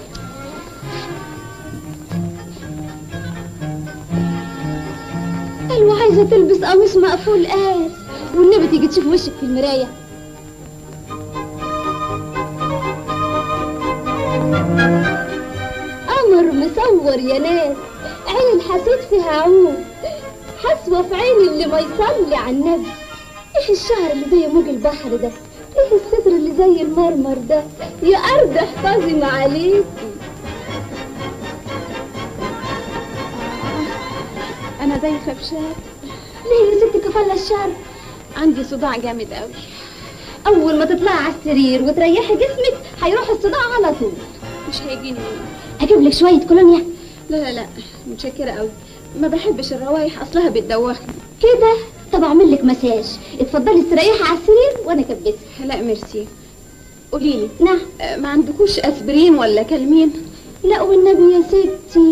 ايوه عايزه تلبس قميص مقفول قال والنبي تيجي تشوف وشك في المرايه قمر مصور يا ناس عين الحسيد فيها عود حسوة في عين اللي ما يصلي على النبي ايه الشعر اللي زي موج البحر ده ايه الصدر اللي زي المرمر ده يا ارض احفظي ما عليكي انا زي خبشات ليه يا ست كفالة الشعر عندي صداع جامد قوي اول ما تطلعي على السرير وتريحي جسمك هيروح الصداع على طول مش هيجيني نوم اجيب لك شوية كولونيا لا لا لا متشكره قوي ما بحبش الروايح اصلها بتدوخني كده طب اعمل لك مساج اتفضلي استريحي على السرير وانا كبسك لا ميرسي قولي لي نعم آه، ما عندكوش اسبرين ولا كلمين لا والنبي يا ستي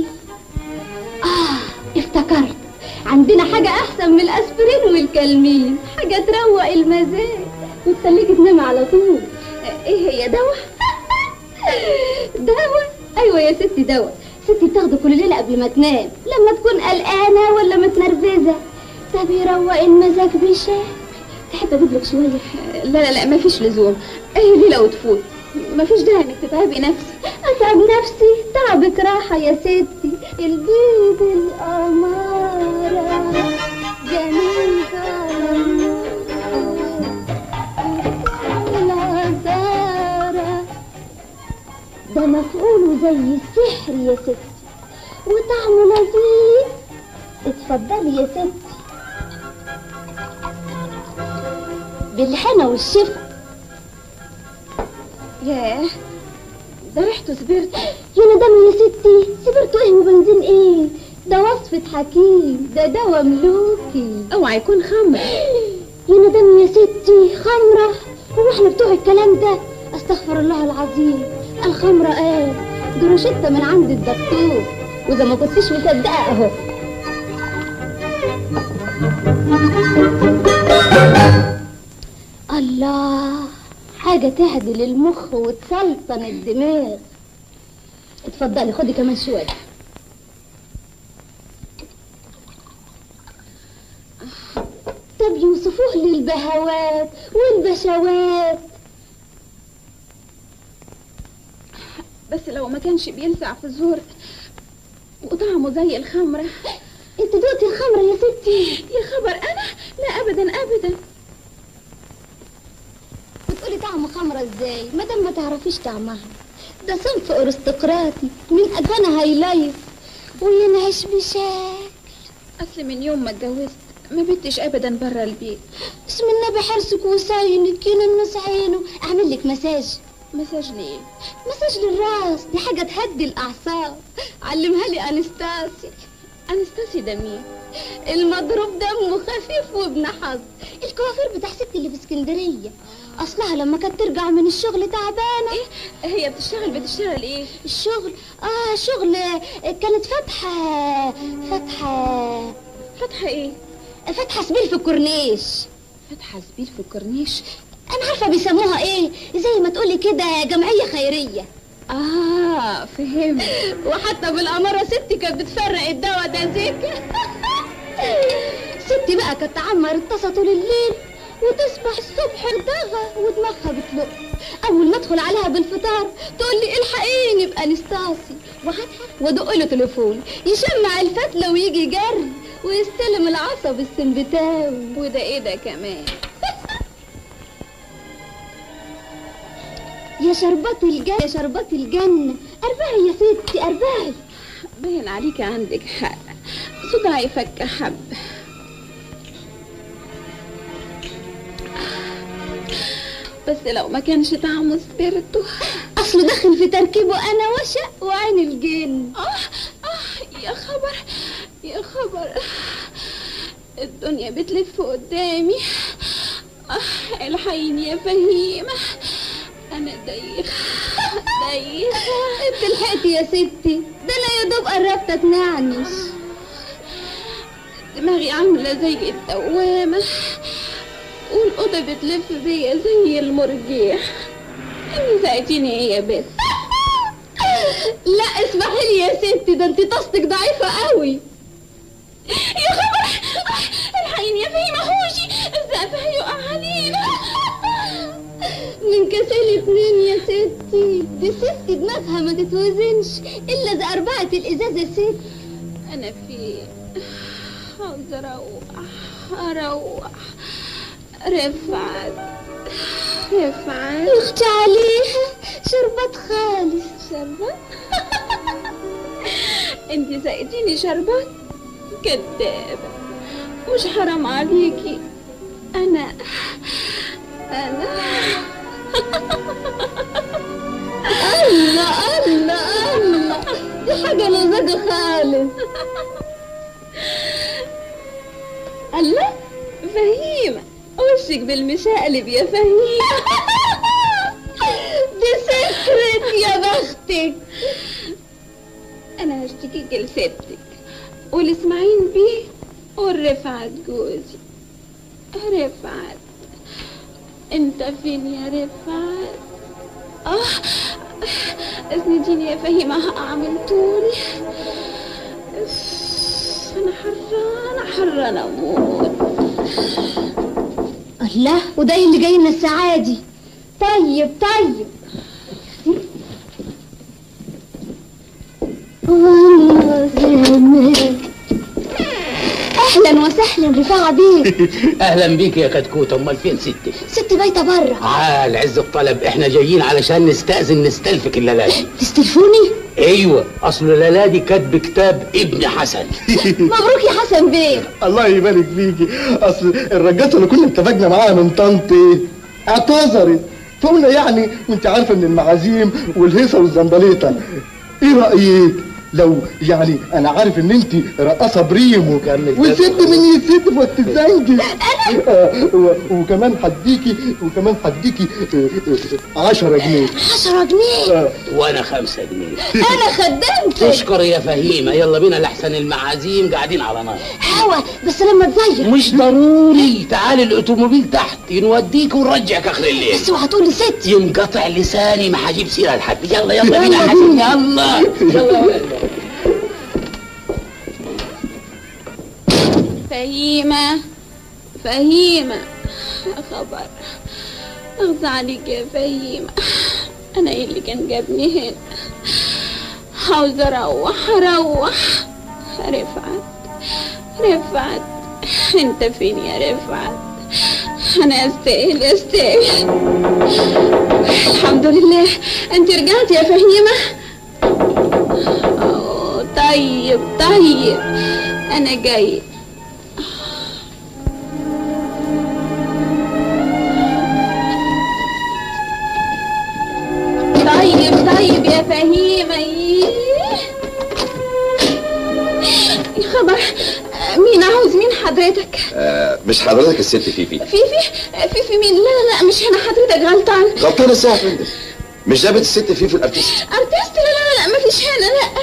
اه افتكرت عندنا حاجة أحسن من الأسبرين والكلمين حاجة تروق المزاج وتخليك تنام على طول آه، ايه هي دواء دواء أيوة يا ستي دواء ستي بتاخده كل ليلة قبل ما تنام لما تكون قلقانة ولا متنرفزة ده بيروق المزاج بشكل تحب اجيب لك شويه لا لا لا مفيش لزوم ايه دي لو تفوت مفيش داعي انك تتعبي نفسك اتعب نفسي تعبك راحه يا ستي البيض القمارة جميل العذارة ده مفعوله زي السحر يا ستي وطعمه لذيذ اتفضلي يا ستي بالهنا والشفا ياه ده ريحته سبرت يا ندم يا ستي سبرتوا ايه وبنزين ايه ده وصفة حكيم ده دواء ملوكي اوعى يكون خمر يا ندم يا ستي خمرة هو احنا بتوع الكلام ده استغفر الله العظيم الخمرة ايه دي روشتة من عند الدكتور واذا ما كنتش مصدقة اهو الله حاجة تهدي للمخ وتسلطن الدماغ اتفضلي خدي كمان شوية طب يوصفوه لي البهوات والبشوات بس لو ما كانش بيلسع في الزور وطعمه زي الخمرة انت دوقتي الخمرة يا ستي يا خبر انا لا ابدا ابدا بتقولي طعم خمرة ازاي مادام ما تعرفيش طعمها ده صنف ارستقراطي من اجانا هيلايف وينعش بشكل اصل من يوم ما اتجوزت ما بتش ابدا برا البيت بسم النبي حرصك وساينك ينمس عينه اعمل لك مساج مساج ليه مساج للراس دي حاجة تهدي الأعصاب علمها لي أنستاسي انستاسي ده مين المضروب دمه خفيف وابن حظ الكوافير بتاع ستي اللي في اسكندرية أصلها لما كانت ترجع من الشغل تعبانة ايه هي بتشتغل بتشتغل ايه الشغل آه شغل كانت فاتحة فاتحة فاتحة ايه فاتحة سبيل في الكورنيش فاتحة سبيل في الكورنيش أنا عارفة بيسموها إيه زي ما تقولي كده جمعية خيرية اه فهمت وحتى بالأمارة ستي كانت بتفرق الدواء ده زيك ستي بقى كانت تعمر الطاسة طول الليل وتصبح الصبح ارتغى ودماغها بتلق أول ما أدخل عليها بالفطار تقول لي الحقيني بأنستاسي وهضحك وأدق له تليفون يشمع الفتلة ويجي جري ويستلم العصب السنبتاوي وده ايه ده كمان يا شربات الجنة يا شربات الجنة أربعي يا ستي أربعي باين عليك عندك حق صداعي فك حب بس لو ما كانش طعمه سبيرتو أصله دخل في تركيبه أنا وشق وعين الجن آه آه يا خبر يا خبر الدنيا بتلف قدامي آه الحقيني يا فهيمة أنا دايخة دايخة انت لحقتي يا ستي ده أنا يا دوب قربت أتنعنش دماغي عاملة زي الدوامة والأوضة بتلف بيا زي المرجيح اني ساعديني ايه يا بس لا اسمحي لي يا ستي ده انت طاستك ضعيفة قوي يا خبر الحقيني يا فهيمة حوشي السقف هيقع علينا من كسل اتنين يا ستي دي ستي دماغها ما تتوزنش الا اذا اربعة الازازة ست انا في عاوز اروح اروح رفعت رفعت اختي عليها شربات خالص شربات انت سقيتيني شربات كدابة مش حرام عليكي انا انا الله الله الله دي حاجة لزجة خالص الله فهيمة وشك بالمشقلب يا فهيمة دي سكرت يا بختك انا هشتكيك لستك والاسماعيل بيه والرفعت جوزي رفعت انت فين يا رفعت اه اسنديني يا فهيمة هقع من طولي انا حرانة حرانة أموت الله وده إيه اللي جاي من الساعة دي طيب طيب اهلا وسهلا رفاعة بيه اهلا بيك يا كتكوت امال فين ستك ست بايته بره عال عز الطلب احنا جايين علشان نستأذن نستلفك الليلة دي تستلفوني ايوه اصل الليلة دي كاتب كتاب ابن حسن مبروك يا حسن بيه الله يبارك فيكي اصل الرجاله اللي كنا اتفقنا معاها من طنطي اعتذرت فقلنا يعني وانت عارفه ان المعازيم والهيصه والزنبليطه ايه رايك لو يعني انا عارف ان انت رقاصه بريمو وست من يست في وسط الزنجي آه، و- وكمان هديكي وكمان هديكي 10 جنيه 10 جنيه وانا خمسة جنيه انا خدمتك تشكر يا فهيمة يلا بينا لحسن المعازيم قاعدين على نار هوا بس لما تزير مش ضروري تعالي الاتوموبيل تحت نوديك ونرجعك اخر الليل بس اوعى تقول لي ست ينقطع لساني ما هجيب سيرة لحد يلا يلا بينا يلا يا حسن يلا يلا فهيمة فهيمة يا خبر أغزى عليك يا فهيمة أنا إيه اللي كان جابني هنا عاوزة أروح أروح رفعت رفعت أنت فين يا رفعت أنا أستاهل أستاهل الحمد لله أنت رجعت يا فهيمة أوه طيب طيب أنا جاي طيب طيب يا فهيمة إيه؟ يا خبر مين عاوز مين حضرتك آه مش حضرتك الست فيفي في في في في مين لا لا لا مش هنا حضرتك غلطان غلطان ازاي يا فندم مش جابت الست فيفي الارتيست ارتست لا لا لا ما فيش هنا لا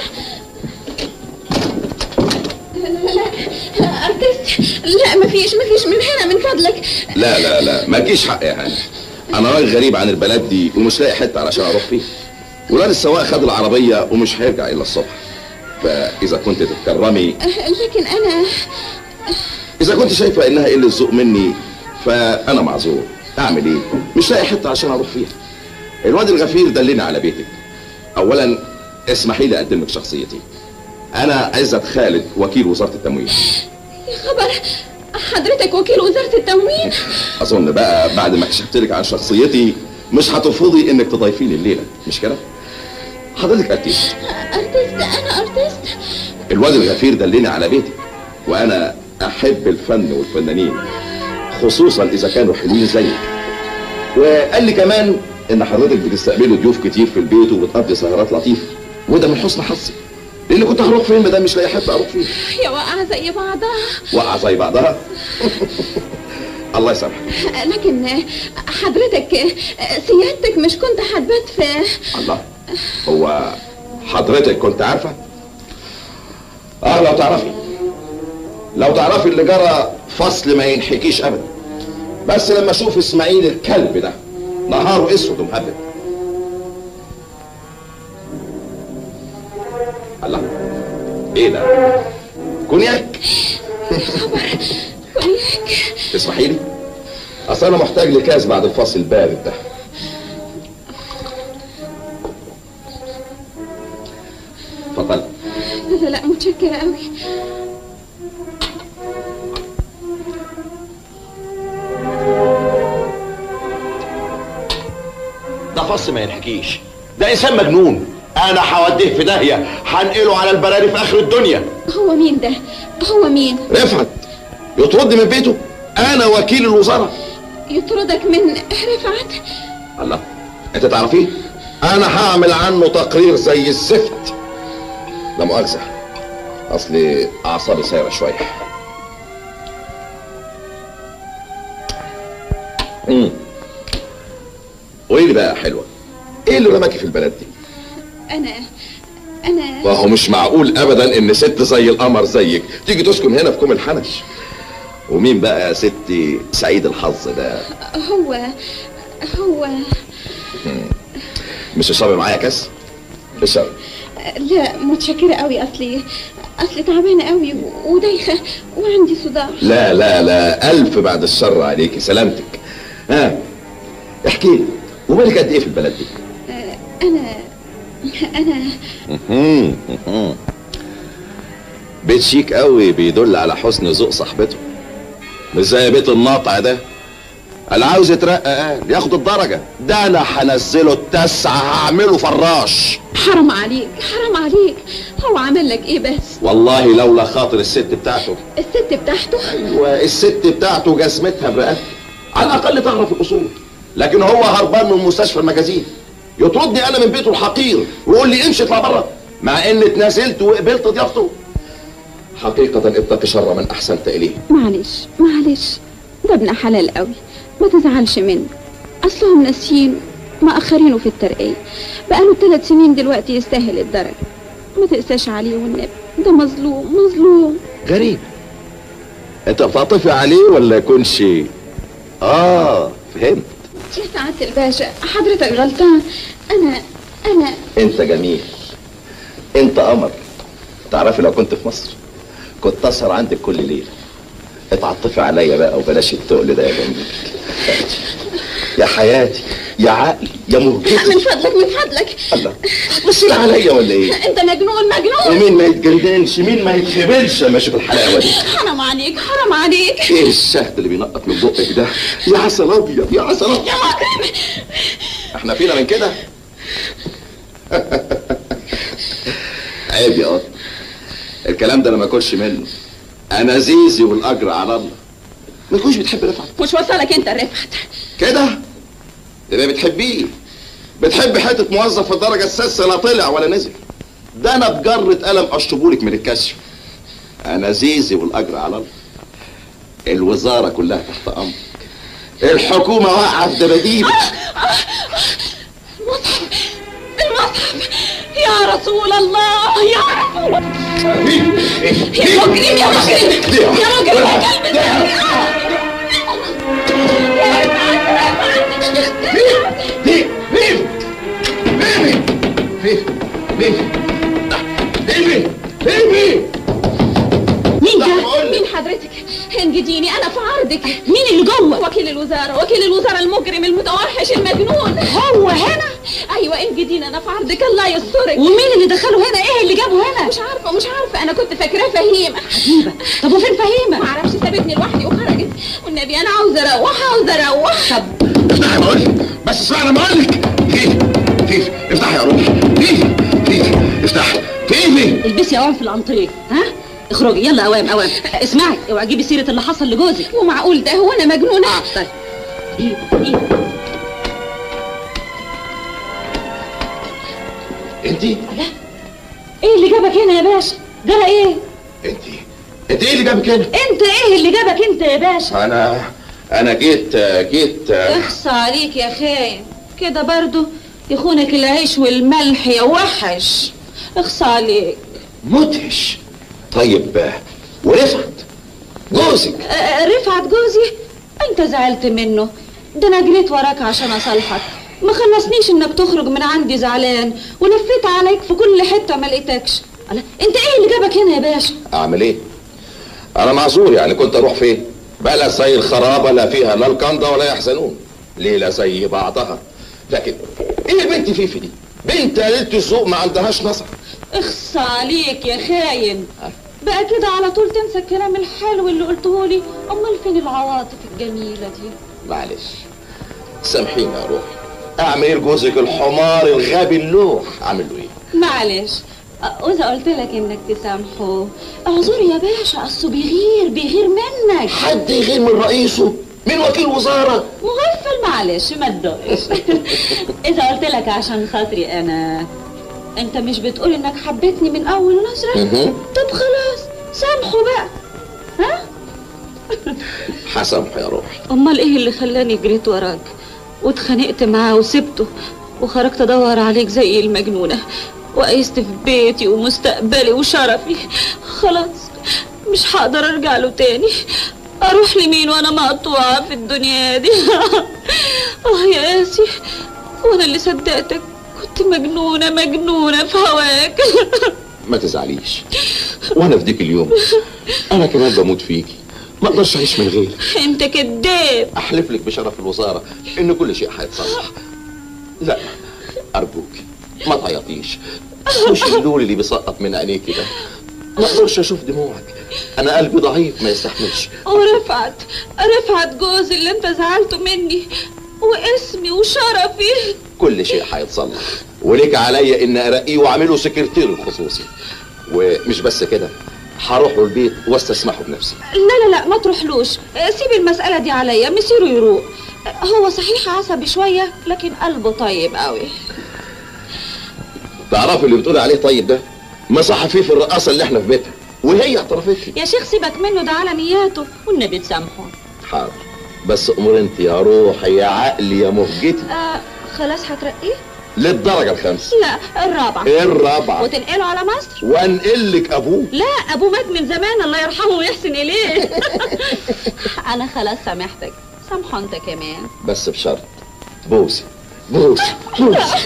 لا ارتست لا ما فيش ما فيش من هنا من فضلك لا لا لا ما تجيش حق يا هاني انا راجل غريب عن البلد دي ومش لاقي حته علشان اروح فيها ولاد السواق خد العربيه ومش هيرجع الا الصبح فاذا كنت تتكرمي لكن انا اذا كنت شايفه انها قله ذوق مني فانا معذور اعمل ايه مش لاقي حته عشان اروح فيها الواد الغفير دلني على بيتك اولا اسمحي لي اقدم لك شخصيتي انا عزت خالد وكيل وزاره التموين يا خبر حضرتك وكيل وزارة التموين اظن بقى بعد ما كشفت لك عن شخصيتي مش هترفضي انك تضيفيني الليله مش كده حضرتك ارتيست ارتست انا ارتست الواد الغفير دلني على بيتك وانا احب الفن والفنانين خصوصا اذا كانوا حلوين زيك وقال لي كمان ان حضرتك بتستقبلوا ضيوف كتير في البيت وبتقضي سهرات لطيفه وده من حسن حظي لان كنت هروح فين ما دام مش لاقي حته اروح فيه يا واقعة زي بعضها وقع زي بعضها الله يسامحك لكن حضرتك سيادتك مش كنت هتبات في الله هو حضرتك كنت عارفه اه لو تعرفي لو تعرفي اللي جرى فصل ما ينحكيش ابدا بس لما اشوف اسماعيل الكلب ده نهاره اسود ومهبب الله ايه ده كونياك تسمحي لي اصل انا محتاج لكاس بعد الفصل البارد ده اتفضل لا لا متشكرة قوي ده فص ما ينحكيش ده انسان مجنون انا هوديه في داهيه هنقله على البراري في اخر الدنيا هو مين ده هو مين رفعت يطردني من بيته انا وكيل الوزاره يطردك من رفعت الله انت تعرفيه انا هعمل عنه تقرير زي الزفت لا مؤاخذه اصلي اعصابي سايره شويه امم قولي لي بقى يا حلوه ايه اللي رماكي في البلد دي انا انا وهو مش معقول ابدا ان ست زي القمر زيك تيجي تسكن هنا في كوم الحنش ومين بقى يا ستي سعيد الحظ ده هو هو مش تشربي معايا كاس اشربي لا متشكرة قوي اصلي اصل تعبانه قوي و- ودايخه وعندي صداع لا لا لا الف بعد الشر عليكي سلامتك ها احكي لي وبالك قد ايه في البلد دي آه، انا انا مهم، مهم. بيت شيك قوي بيدل على حسن ذوق صاحبته مش زي بيت الناطع ده اللي عاوز يترقى قال ياخد الدرجة ده انا هنزله التسعة هعمله فراش حرام عليك حرام عليك هو عمل لك ايه بس والله لولا خاطر الست بتاعته الست بتاعته ايوه الست بتاعته جزمتها برقبتي على الاقل تعرف الاصول لكن هو هربان من مستشفى المجازين يطردني انا من بيته الحقير ويقول لي امشي اطلع بره مع ان اتنازلت وقبلت ضيافته حقيقة اتق شر من احسنت اليه معلش معلش ده ابن حلال قوي ما تزعلش منه اصلهم ناسيين مأخرينه في الترقية بقاله ثلاث سنين دلوقتي يستاهل الدرجة ما تقساش عليه والنبي ده مظلوم مظلوم غريب انت بتعطفي عليه ولا يكون شيء اه فهمت يا سعادة الباشا حضرتك غلطان انا انا انت جميل انت قمر تعرفي لو كنت في مصر كنت اسهر عندك كل ليله اتعطفي عليا بقى وبلاش التقل ده يا جميل يا حياتي يا عقلي يا مرجتي من فضلك من فضلك الله بصي عليا ولا ايه انت مجنون مجنون ومين ما يتجننش مين ما يتخبلش ماشي في الحلاوه دي حرام عليك حرام عليك ايه الشهد اللي بينقط من بقك ده يا عسل ابيض يا عسل ابيض يا مجرم احنا فينا من كده عيب يا قط الكلام ده انا ما اكلش منه انا زيزي والاجر على الله ما تكونش بتحب رفعت مش وصلك انت الرفعت كده تبقى بتحبيه بتحب حته موظف في الدرجه السادسه لا طلع ولا نزل ده انا بجرة قلم اشطبولك من الكشف انا زيزي والاجر على الله الوزاره كلها تحت امرك الحكومه واقعه في دباديبك المصحف المصحف يا رسول الله يا رسول الله يا مجرم يا مجرم يا مجرم يا كلب مين مين مين مين مين مين مين مين ده؟ مين حضرتك؟ انجديني انا في عرضك مين اللي جوه؟ وكيل الوزارة وكيل الوزارة المجرم المتوحش المجنون هو هنا؟ ايوه انجديني انا في عرضك الله يسترك ومين اللي دخله هنا؟ ايه اللي جابه هنا؟ مش عارفة مش عارفة انا كنت فاكراه فهيمة حبيبة طب وفين فهيمة؟ معرفش سابتني لوحدي وخرجت والنبي انا عاوزة اروح عاوزة اروح طب افتحي بقول لك بس اسمعي انا بقول لك فيه فيه افتحي يا روح فيه فيه افتحي فيه فيه البسي اوام في الانطريه ها اخرجي يلا اوام اوام اسمعي اوعي تجيبي سيره اللي حصل لجوزك ومعقول ده هو انا مجنونة اه طيب ايه ايه انت ايه اللي جابك هنا يا باشا جرى ايه انت انت ايه اللي جابك هنا انت ايه اللي جابك انت يا باشا انا انا جيت جيت اخصى عليك يا خاين كده برضو يخونك العيش والملح يا وحش اخصى عليك مدهش طيب ورفعت جوزك آه، رفعت جوزي انت زعلت منه ده انا جريت وراك عشان اصالحك ما خلصنيش انك تخرج من عندي زعلان ولفيت عليك في كل حته ما لقيتكش الله، انت ايه اللي جابك هنا يا باشا اعمل ايه انا معذور يعني كنت اروح فين بلا زي الخرابه لا فيها لا القنده ولا يحزنون ليله زي بعضها لكن ايه البنت فيفي دي بنت قليله الذوق ما عندهاش نظر اخصى عليك يا خاين بقى كده على طول تنسى الكلام الحلو اللي قلته لي امال فين العواطف الجميله دي معلش سامحيني يا روحي اعمل ايه لجوزك الحمار الغبي اللوح اعمل له ايه معلش أ- واذا قلت لك انك تسامحه اعذر يا باشا اصله بيغير بيغير منك حد يغير من رئيسه من وكيل وزاره مغفل معلش ما تدقش اذا قلت لك عشان خاطري انا انت مش بتقول انك حبيتني من اول نظره مهم. طب خلاص سامحه بقى ها حسامحه يا روحي امال ايه اللي خلاني جريت وراك واتخانقت معاه وسبته وخرجت ادور عليك زي المجنونه وقيست في بيتي ومستقبلي وشرفي خلاص مش هقدر ارجع له تاني اروح لمين وانا مقطوعه في الدنيا دي اه يا قاسي وانا اللي صدقتك كنت مجنونه مجنونه في هواك ما تزعليش وانا في ديك اليوم انا كمان بموت فيكي ما اقدرش اعيش من غيرك انت كداب احلف لك بشرف الوزاره ان كل شيء هيتصلح لا ارجوك ما تعيطيش مش اللول اللي بيسقط من عينيكي ده ما اقدرش اشوف دموعك انا قلبي ضعيف ما يستحملش ورفعت رفعت جوزي اللي انت زعلته مني واسمي وشرفي كل شيء هيتصلح وليك عليا ان ارقيه واعمله سكرتير الخصوصي ومش بس كده هروح له البيت واستسمحه بنفسي لا لا لا ما تروحلوش سيب المسألة دي عليا مسيره يروق هو صحيح عصبي شوية لكن قلبه طيب قوي تعرفي اللي بتقولي عليه طيب ده مصح فيه في الرقاصه اللي احنا في بيتها وهي اعترفت لي يا شيخ سيبك منه ده على نياته والنبي تسامحه حاضر بس امور انت يا روحي يا عقلي يا مهجتي آه خلاص هترقيه للدرجه الخامسه لا الرابعة الرابعة. وتنقله على مصر وانقل لك ابوه لا ابوه مات من زمان الله يرحمه ويحسن اليه انا خلاص سامحتك سامحه انت كمان بس بشرط بوسي بوسي بوسي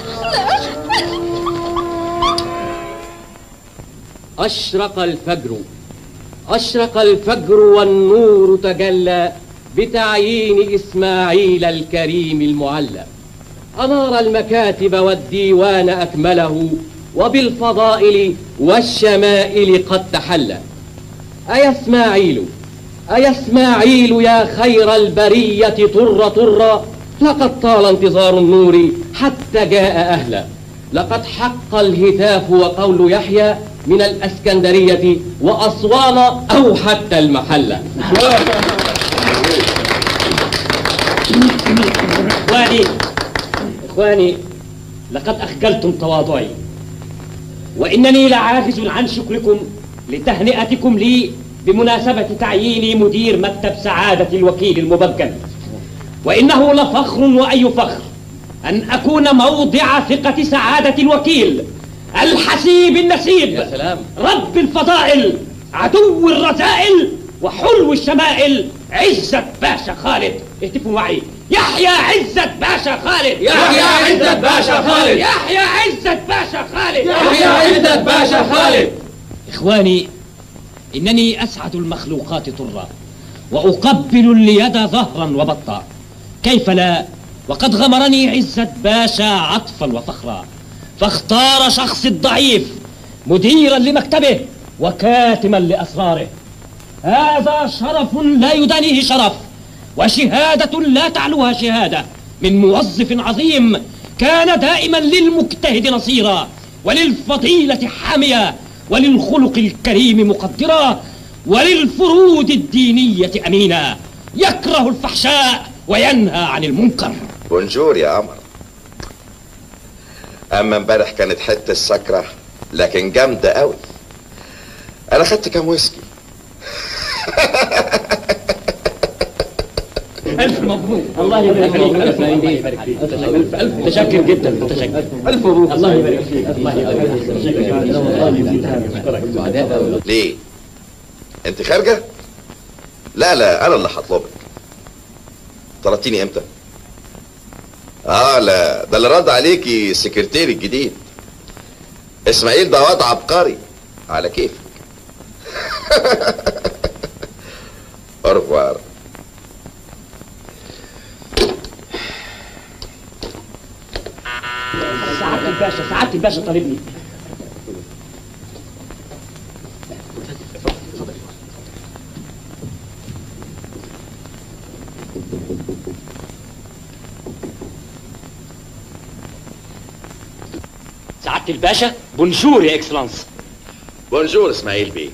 أشرق الفجر أشرق الفجر والنور تجلى بتعيين إسماعيل الكريم المعلى أنار المكاتب والديوان أكمله وبالفضائل والشمائل قد تحلى أيا إسماعيل أيا إسماعيل يا خير البرية طر طر لقد طال انتظار النور حتى جاء أهلا لقد حق الهتاف وقول يحيى من الأسكندرية وأسوان أو حتى المحلة إخواني إخواني لقد أخجلتم تواضعي وإنني لعاجز عن شكركم لتهنئتكم لي بمناسبة تعييني مدير مكتب سعادة الوكيل المبجل وإنه لفخر وأي فخر أن أكون موضع ثقة سعادة الوكيل الحسيب النسيب يا سلام رب الفضائل عدو الرذائل وحلو الشمائل عزة باشا خالد اهتفوا معي يحيى عزة باشا خالد يحيى عزة باشا خالد. يحيى عزة باشا خالد يحيى عزة باشا خالد. إخواني إنني أسعد المخلوقات طرا وأقبل اليد ظهرا وبطا كيف لا وقد غمرني عزة باشا عطفا وفخرا فاختار شخص الضعيف مديرا لمكتبه وكاتما لأسراره هذا شرف لا يدانيه شرف وشهادة لا تعلوها شهادة من موظف عظيم كان دائما للمجتهد نصيرا وللفضيلة حاميا وللخلق الكريم مقدرا وللفروض الدينية أمينا يكره الفحشاء وينهى عن المنكر بونجور يا قمر اما امبارح كانت حته سكره لكن جامده قوي انا خدت كام ويسكي ألف مبروك الله يبارك فيك الله يبارك فيك ألف ألف متشكر جدا متشكر ألف مبروك الله يبارك فيك الله يبارك فيك ليه انت خارجه لا لا انا اللي هطلبك طلبتيني امتى اه لا ده اللي رد عليكي السكرتير الجديد اسماعيل ده واد عبقري على كيفك أرفوار سعادة الباشا سعادة الباشا طالبني سعادة الباشا بونجور يا اكسلانس بونجور اسماعيل بيه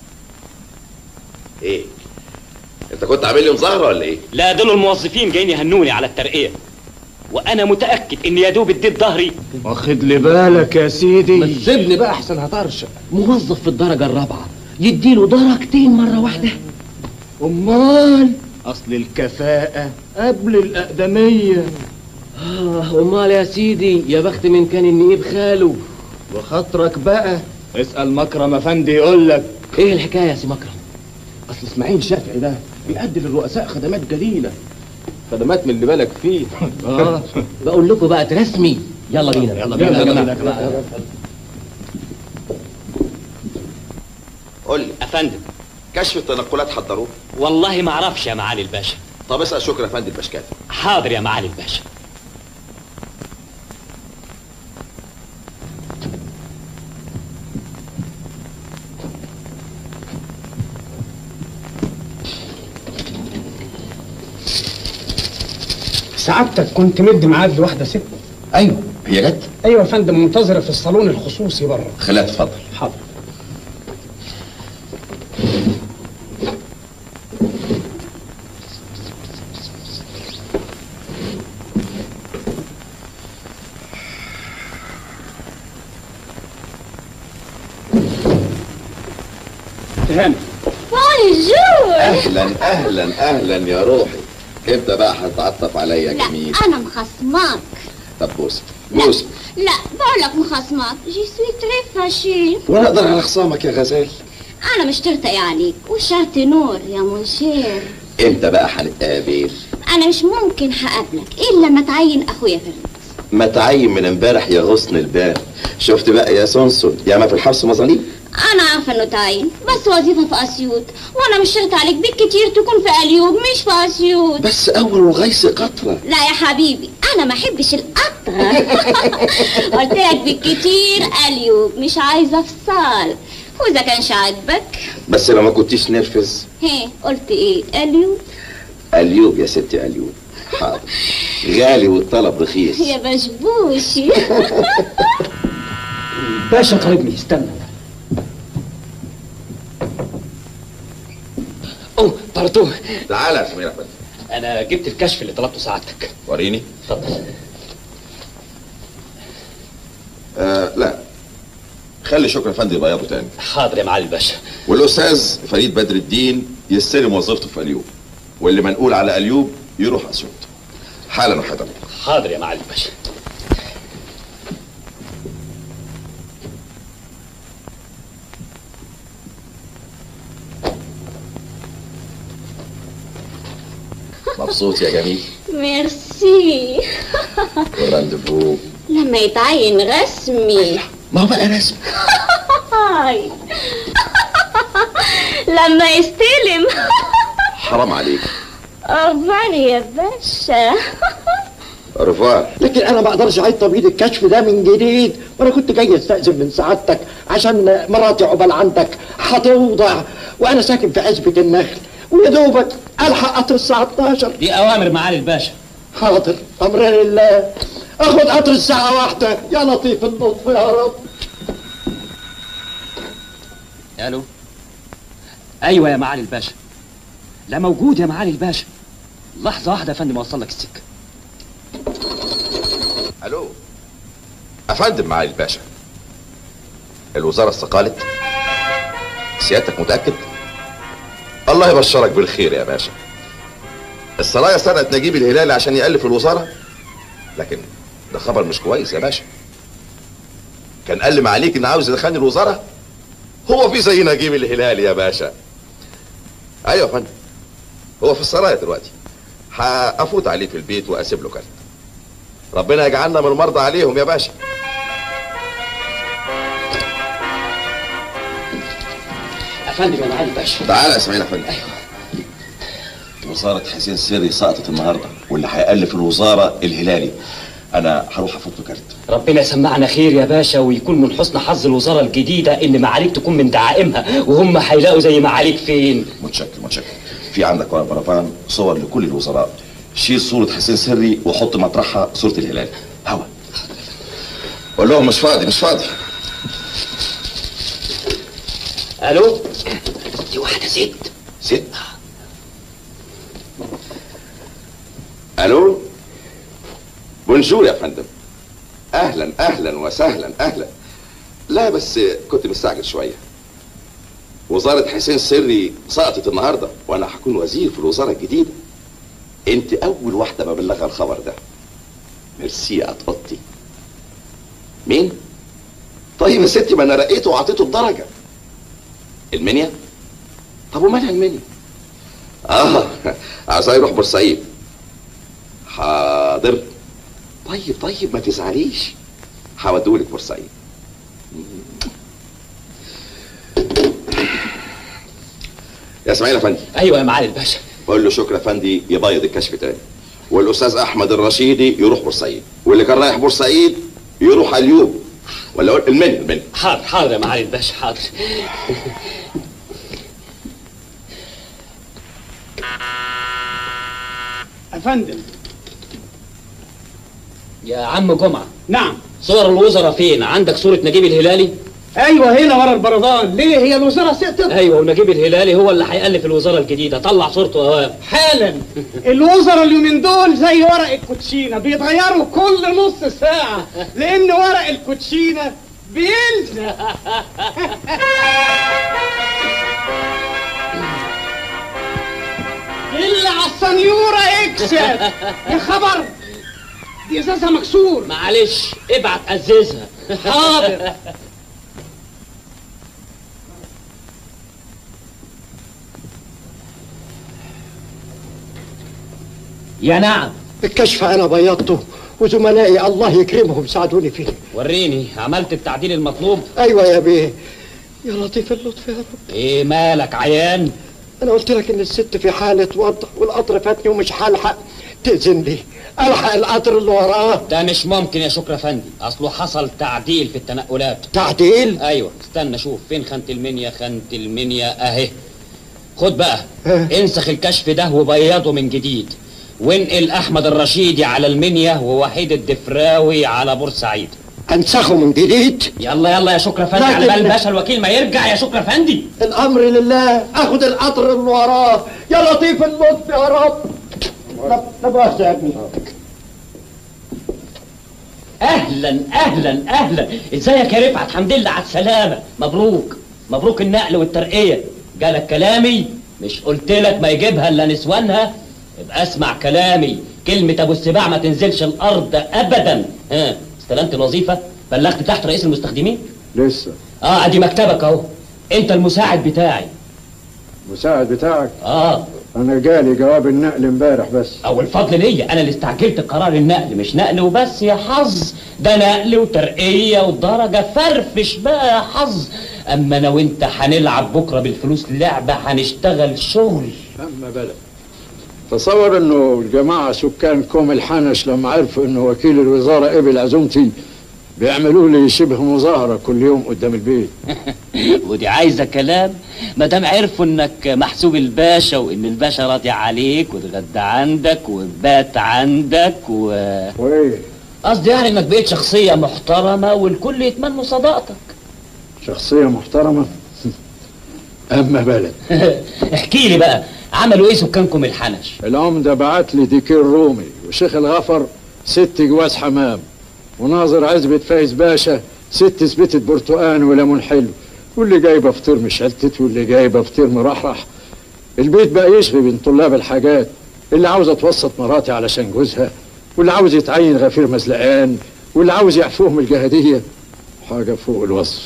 ايه انت كنت عامل لي مظاهره ولا ايه لا دول الموظفين جايين يهنوني على الترقية وانا متأكد ان يا دوب اديت ظهري واخد لي بالك يا سيدي ما تسيبني بقى احسن هطرشق موظف في الدرجة الرابعة يديله درجتين مرة واحدة أمال أصل الكفاءة قبل الأقدمية آه أمال يا سيدي يا بخت من كان النقيب خاله وخاطرك بقى اسأل مكرم أفندي يقول لك إيه الحكاية يا سي مكرم أصل إسماعيل شافعي ده بيقدم للرؤساء خدمات جليلة خدمات من اللي بالك فيه آه بقول لكم بقى رسمي يلا بينا يلا بينا يا جماعة قول لي افندم كشف التنقلات حضروه والله ما اعرفش يا معالي الباشا طب اسال شكري افندي البشكاتي حاضر يا معالي الباشا سعادتك كنت مدي ميعاد لواحده ست ايوه هي جت ايوه يا فندم منتظره في الصالون الخصوصي بره خليها تتفضل حاضر تهاني بونجور اهلا اهلا اهلا يا روحي امتى بقى هتتعطف عليا لا جميل انا مخصماك طب بوس بوس لا بقولك مخصماك جي سوي تري فاشي وانا اقدر على خصامك يا غزال انا مش ترتقي عليك وشعت نور يا منشير امتى بقى هنتقابل انا مش ممكن هقابلك الا لما تعين اخويا فريد ما تعين من امبارح يا غصن البال شفت بقى يا سونسون يا ما في الحبس مظاليم انا عارفه انه تعين بس وظيفه في اسيوط وانا مش شرط عليك بالكتير تكون في اليوب مش في اسيوط بس اول وغيث قطره لا يا حبيبي انا ما احبش القطره قلت لك بالكتير اليوب مش عايزه افصال واذا كانش عاجبك بس لو ما كنتيش نرفز هي قلت ايه اليوب اليوب يا ستي اليوب حاضر غالي والطلب رخيص يا بشبوشي باشا طالبني استنى اوه باردون تعالى يا سمير افندي انا جبت الكشف اللي طلبته سعادتك وريني اتفضل آه لا خلي شكري افندي يبيضه تاني حاضر يا معالي الباشا والاستاذ فريد بدر الدين يستلم وظيفته في اليوب واللي منقول على اليوب يروح اسيوط حالا وحضرتك حاضر يا معالي الباشا مبسوط يا جميل ميرسي والرانديفو لما يتعين رسمي ما هو بقى رسمي هاي لما يستلم حرام عليك أربعني يا باشا رفار لكن انا ما اقدرش اعيد تبييض الكشف ده من جديد وانا كنت جاي استاذن من سعادتك عشان مراتي عقبال عندك هتوضع وانا ساكن في عزبه النخل ويا دوبك الحق قطر الساعه 12 دي اوامر معالي الباشا حاضر امر لله اخد قطر الساعه واحده يا لطيف اللطف يا رب الو ايوه يا معالي الباشا لا موجود يا معالي الباشا لحظه واحده يا فندم اوصل لك السكه الو افندم معالي الباشا الوزاره استقالت سيادتك متاكد الله يبشرك بالخير يا باشا السرايا سرقت نجيب الهلالي عشان يألف الوزاره لكن ده خبر مش كويس يا باشا كان قال لي معاليك ان عاوز يدخلني الوزاره هو في زي نجيب الهلالي يا باشا ايوه يا فندم هو في السرايا دلوقتي هافوت عليه في البيت واسيب له كارت ربنا يجعلنا من المرضى عليهم يا باشا يا فندم يا معالي الباشا تعالى يا اسماعيل يا فندم وزارة حسين سري سقطت النهارده واللي هيألف الوزارة الهلالي أنا هروح أفك له كارت ربنا يسمعنا خير يا باشا ويكون من حسن حظ الوزاره الجديده ان معاليك تكون من دعائمها وهم هيلاقوا زي معاليك فين متشكر متشكر في عندك ورق برفان صور لكل الوزراء شيل صورة حسين سري وحط مطرحها صورة الهلال هوا قول لهم مش فاضي مش فاضي الو دي واحده ست ست الو بونجور يا فندم اهلا اهلا وسهلا اهلا لا بس كنت مستعجل شويه وزارة حسين سري سقطت النهارده وانا هكون وزير في الوزارة الجديدة انت اول واحدة ببلغها الخبر ده ميرسي يا قطقطي مين؟ طيب يا ستي ما انا رقيته وعطيته الدرجة المنيا؟ طب ومالها المنيا؟ اه عايز يروح بورسعيد حاضر طيب طيب ما تزعليش هوديهولك بورسعيد يا اسماعيل يا فندم ايوه يا معالي الباشا بقول له شكرا فندي يبيض الكشف تاني والاستاذ احمد الرشيدي يروح بورسعيد واللي كان رايح بورسعيد يروح اليوب ولا أقول المنيا المنيا حاضر حاضر يا معالي الباشا حاضر افندم يا عم جمعه نعم صور الوزراء فين عندك صوره نجيب الهلالي ايوه هنا ورا البرضان ليه هي الوزاره سقطت ايوه ونجيب الهلالي هو اللي هيألف الوزاره الجديده طلع صورته اوام حالا الوزراء اليومين دول زي ورق الكوتشينه بيتغيروا كل نص ساعه لان ورق الكوتشينه بيلزق اللي على السنيوره يكسب يا خبر دي ازازه مكسور معلش ابعت اززها حاضر يا نعم الكشف انا بيضته وزملائي الله يكرمهم ساعدوني فيه وريني عملت التعديل المطلوب ايوه يا بيه يا لطيف اللطف يا رب ايه مالك عيان انا قلت لك ان الست في حاله وضع والقطر فاتني ومش هلحق تأذن لي الحق القطر اللي وراه ده مش ممكن يا شكرا فندي اصله حصل تعديل في التنقلات تعديل ايوه استنى شوف فين خانة المنيا خانة المنيا اهي خد بقى انسخ الكشف ده وبيضه من جديد وانقل احمد الرشيدي على المنيا ووحيد الدفراوي على بورسعيد انسخه من جديد يلا يلا يا شكرا فندي لكن- على بال الباشا الوكيل ما يرجع يا شكرا فندي الامر لله اخد القطر اللي وراه يا لطيف اللطف يا رب لا لا مؤاخذة يا ابني اهلا اهلا اهلا ازيك يا رفعت الحمد لله على السلامه مبروك مبروك النقل والترقيه جالك كلامي مش قلت لك ما يجيبها الا نسوانها ابقى اسمع كلامي كلمه ابو السباع ما تنزلش الارض ابدا ها استلمت الوظيفه بلغت تحت رئيس المستخدمين لسه اه ادي مكتبك اهو انت المساعد بتاعي المساعد بتاعك اه انا جالي جواب النقل امبارح بس او الفضل ليا انا اللي استعجلت قرار النقل مش نقل وبس يا حظ ده نقل وترقيه ودرجه فرفش بقى يا حظ اما انا وانت هنلعب بكره بالفلوس لعبه هنشتغل شغل اما بلد تصور انه الجماعه سكان كوم الحنش لما عرفوا انه وكيل الوزاره قبل عزومتي بيعملوا لي شبه مظاهره كل يوم قدام البيت ودي عايزه كلام ما دام عرفوا انك محسوب الباشا وان الباشا راضي عليك واتغدى عندك وبات عندك و وايه قصدي يعني انك بقيت شخصيه محترمه والكل يتمنوا صداقتك شخصيه محترمه اما بلد احكي لي بقى عملوا ايه سكانكم الحنش العمده بعت لي ديكير رومي وشيخ الغفر ست جواز حمام وناظر عزبة فايز باشا ست سبتة برتقان وليمون حلو واللي جايبه فطير مشلتت واللي جايبه فطير مرحرح البيت بقى يشغي بين طلاب الحاجات اللي عاوزه توسط مراتي علشان جوزها واللي عاوز يتعين غفير مزلقان واللي عاوز يعفوهم الجهديه حاجه فوق الوصف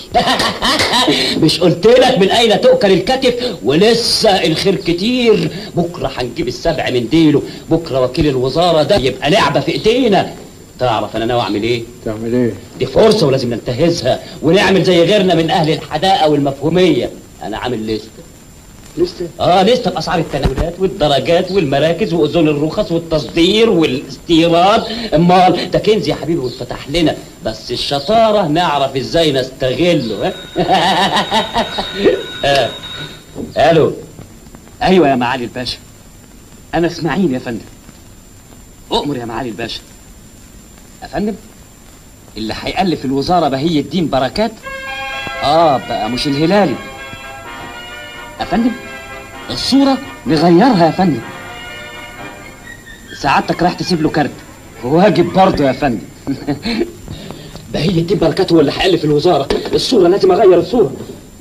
مش قلت لك من اين تؤكل الكتف ولسه الخير كتير بكره هنجيب السبع من ديله بكره وكيل الوزاره ده يبقى لعبه في ايدينا تعرف انا ناوي اعمل ايه تعمل ايه دي فرصه ولازم ننتهزها ونعمل زي غيرنا من اهل الحداقه والمفهوميه انا عامل لسته لسه اه لسه باسعار التناولات والدرجات والمراكز واذون الرخص والتصدير والاستيراد امال ده كنز يا حبيبي واتفتح لنا بس الشطاره نعرف ازاي نستغله ها آه. الو ايوه يا معالي الباشا انا اسماعيل يا فندم اؤمر يا معالي الباشا يا فندم اللي هيألف الوزاره بهي الدين بركات اه بقى مش الهلالي يا فندم الصورة نغيرها يا فندم سعادتك راح تسيب له كارت واجب برضه يا فندم بهي الدين بركات هو اللي هيألف الوزارة الصورة لازم أغير الصورة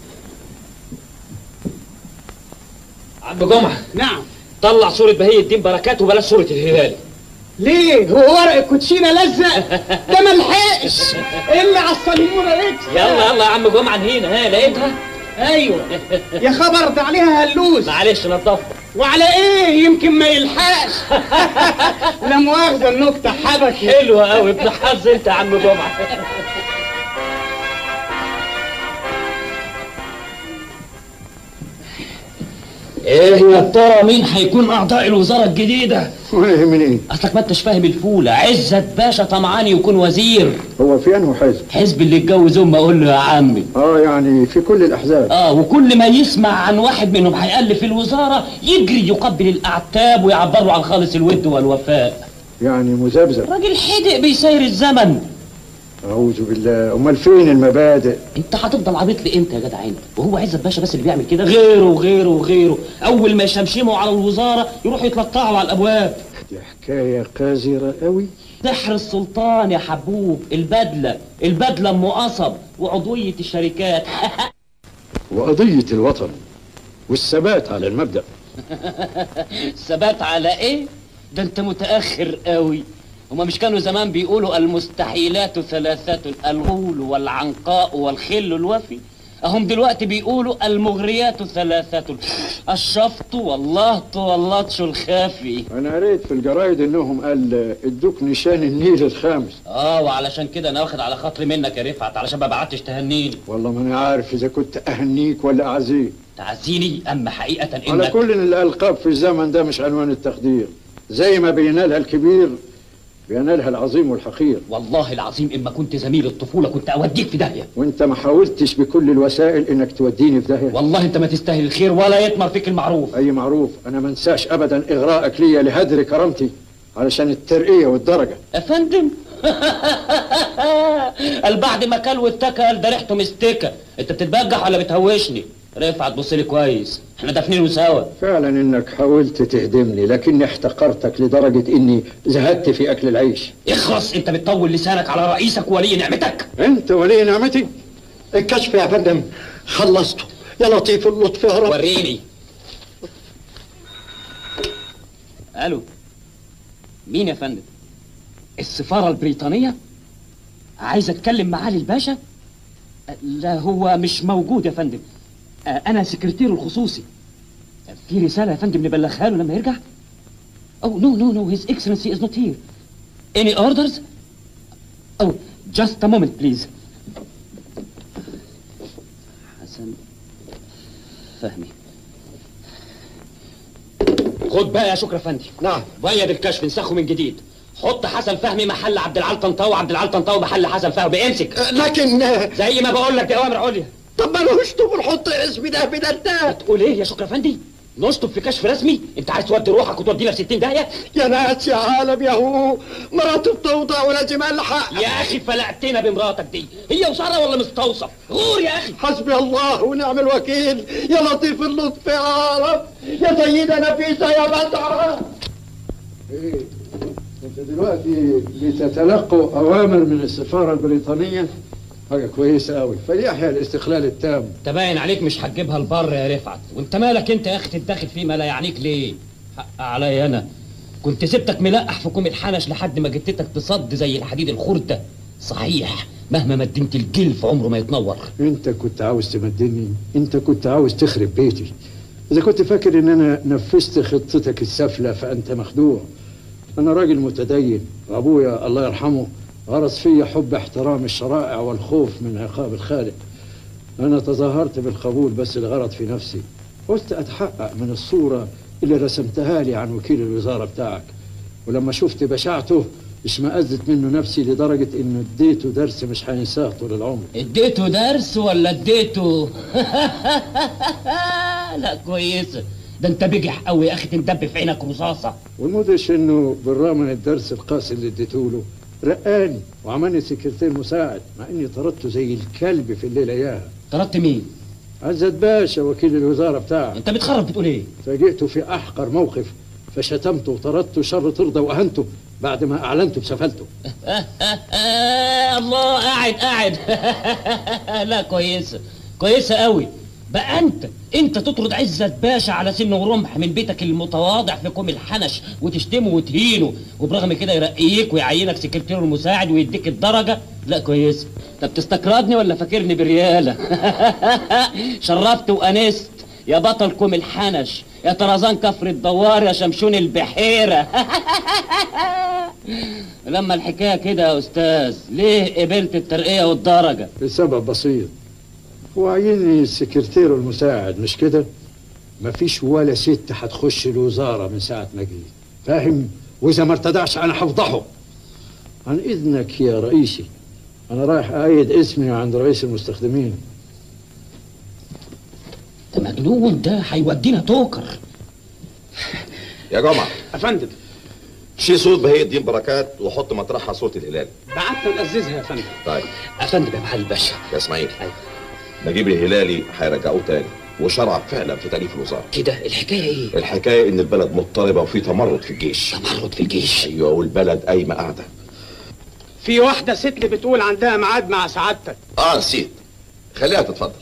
عم جمعة نعم طلع صورة بهي الدين بركات وبلاش صورة الهلال ليه هو ورق الكوتشينه لزق ده ملحقش اللي على الصليمونه اكس يلا يلا يا عم جمعة هنا ها لقيتها ايوه يا خبر ده عليها هلوز معلش نضفها وعلى ايه يمكن ما يلحقش لا مؤاخذه النكته حبكت حلوة قوي ابن حظ انت يا عم جمعة ايه يا ترى مين هيكون اعضاء الوزاره الجديده وانا يهمني ايه اصلك ما انتش فاهم الفوله عزت باشا طمعان يكون وزير هو في انه حزب حزب اللي اتجوز امه اقول له يا عمي اه يعني في كل الاحزاب اه وكل ما يسمع عن واحد منهم هيألف الوزاره يجري يقبل الاعتاب ويعبر له عن خالص الود والوفاء يعني مذبذب راجل حدق بيسير الزمن اعوذ بالله امال فين المبادئ انت هتفضل عبيط لامتى يا جدع انت وهو عزت باشا بس اللي بيعمل كده غيره وغيره وغيره اول ما يشمشموا على الوزاره يروحوا يتلطعوا على الابواب دي حكايه قذره قوي سحر السلطان يا حبوب البدله البدله ام قصب وعضويه الشركات وقضيه الوطن والثبات على المبدا ثبات على ايه ده انت متاخر قوي هما مش كانوا زمان بيقولوا المستحيلات ثلاثة الغول والعنقاء والخل الوفي اهم دلوقتي بيقولوا المغريات ثلاثة الشفط واللهط واللطش الخافي انا قريت في الجرايد انهم قال ادوك نشان النيل الخامس اه وعلشان كده انا واخد على خاطري منك يا رفعت علشان ما بعتش تهنيني والله ما انا عارف اذا كنت اهنيك ولا اعزيك تعزيني اما حقيقة انك على كل الالقاب في الزمن ده مش عنوان التقدير زي ما بينالها الكبير بينالها العظيم والحقير والله العظيم اما كنت زميل الطفولة كنت اوديك في داهية وانت ما حاولتش بكل الوسائل انك توديني في داهيه والله انت ما تستاهل الخير ولا يطمر فيك المعروف اي معروف انا ما انساش ابدا اغراءك ليا لهدر كرامتي علشان الترقيه والدرجه افندم قال بعد ما كل واتكى قال ده ريحته مستكه انت بتتبجح ولا بتهوشني رفعت بص لي كويس احنا دافنينه سوا فعلا انك حاولت تهدمني لكني احتقرتك لدرجه اني زهدت في اكل العيش اخلص انت بتطول لسانك على رئيسك وولي نعمتك انت ولي نعمتي الكشف يا فندم خلصته يا لطيف اللطف يا رب وريني الو مين يا فندم السفارة البريطانية عايز اتكلم معالي الباشا لا هو مش موجود يا فندم انا سكرتيره الخصوصي في رسالة يا فندم نبلغها له لما يرجع Oh no no no his excellency is not here Any orders Oh just a moment please حسن فهمي خد بقى يا شكر افندي نعم بيض الكشف انسخه من جديد حط حسن فهمي محل عبد العال طنطاوي وعبد العال طنطاوي محل حسن فهمي امسك لكن زي ما بقول لك دي اوامر عليا طب ما انا هشطب ونحط اسمي ده بدلتات تقول ايه يا شكر افندي نشطب في كشف رسمي انت عايز تودي روحك وتودينا في 60 داهيه يا ناس يا عالم يا هو مراتي بتوضع ولازم الحق يا اخي فلقتنا بمراتك دي هي وساره ولا مستوصف غور يا اخي حسبي الله ونعم الوكيل يا لطيف اللطف يا عالم يا سيدة نفيسة يا بدعة ايه انت دلوقتي بتتلقوا اوامر من السفاره البريطانيه حاجه كويسه قوي فليحيى الاستقلال التام تباين عليك مش هتجيبها البر يا رفعت وانت مالك انت يا اخي تتداخل فيه ما لا يعنيك ليه حق عليا انا كنت سبتك ملقح في كوم الحنش لحد ما جتتك تصد زي الحديد الخردة صحيح مهما مدنت الجلف عمره ما يتنور انت كنت عاوز تمدني انت كنت عاوز تخرب بيتي اذا كنت فاكر ان انا نفذت خطتك السافله فانت مخدوع انا راجل متدين وابويا الله يرحمه غرس فيا حب احترام الشرائع والخوف من عقاب الخالق انا تظاهرت بالقبول بس الغرض في نفسي قلت اتحقق من الصوره اللي رسمتها لي عن وكيل الوزاره بتاعك ولما شفت بشاعته اشمأزت منه نفسي لدرجة انه اديته درس مش هينساه طول العمر اديته درس ولا اديته لا كويسه ده انت بجح قوي يا اخي تندب في عينك رصاصه والمدهش انه بالرغم من الدرس القاسي اللي اديته له رقاني وعملني سكرتير مساعد مع اني طردته زي الكلب في الليله اياها طردت مين؟ عزت باشا وكيل الوزاره بتاعك انت بتخرب بتقول ايه؟ فاجئته في احقر موقف فشتمته وطردته شر ترضى واهنته بعد ما اعلنته بسفلته الله قاعد قاعد لا كويسه كويسه قوي بقى انت انت تطرد عزت باشا على سن ورمح من بيتك المتواضع في كوم الحنش وتشتمه وتهينه وبرغم كده يرقيك ويعينك سكرتير المساعد ويديك الدرجه لا كويس انت بتستقرضني ولا فاكرني برياله شرفت وانست يا بطل كوم الحنش يا طرزان كفر الدوار يا شمشون البحيره لما الحكايه كده يا استاذ ليه قبلت الترقيه والدرجه لسبب بسيط هو عيني السكرتير المساعد مش كده مفيش ولا ست هتخش الوزاره من ساعه ما جيت فاهم واذا ما ارتدعش انا هفضحه عن اذنك يا رئيسي انا رايح ايد اسمي عند رئيس المستخدمين ده مجنون ده هيودينا توكر يا جمعه افندم شيل صوره بهية الدين بركات وحط مطرحها صوره الهلال بعتنا نأززها يا فندم طيب افندم يا معالي الباشا يا اسماعيل نجيب الهلالي هيرجعوه تاني وشرع فعلا في تأليف الوزاره كده الحكايه ايه الحكايه ان البلد مضطربه وفي تمرد في الجيش تمرد في الجيش ايوه والبلد قايمه قاعده في واحدة ست بتقول عندها ميعاد مع سعادتك اه نسيت خليها تتفضل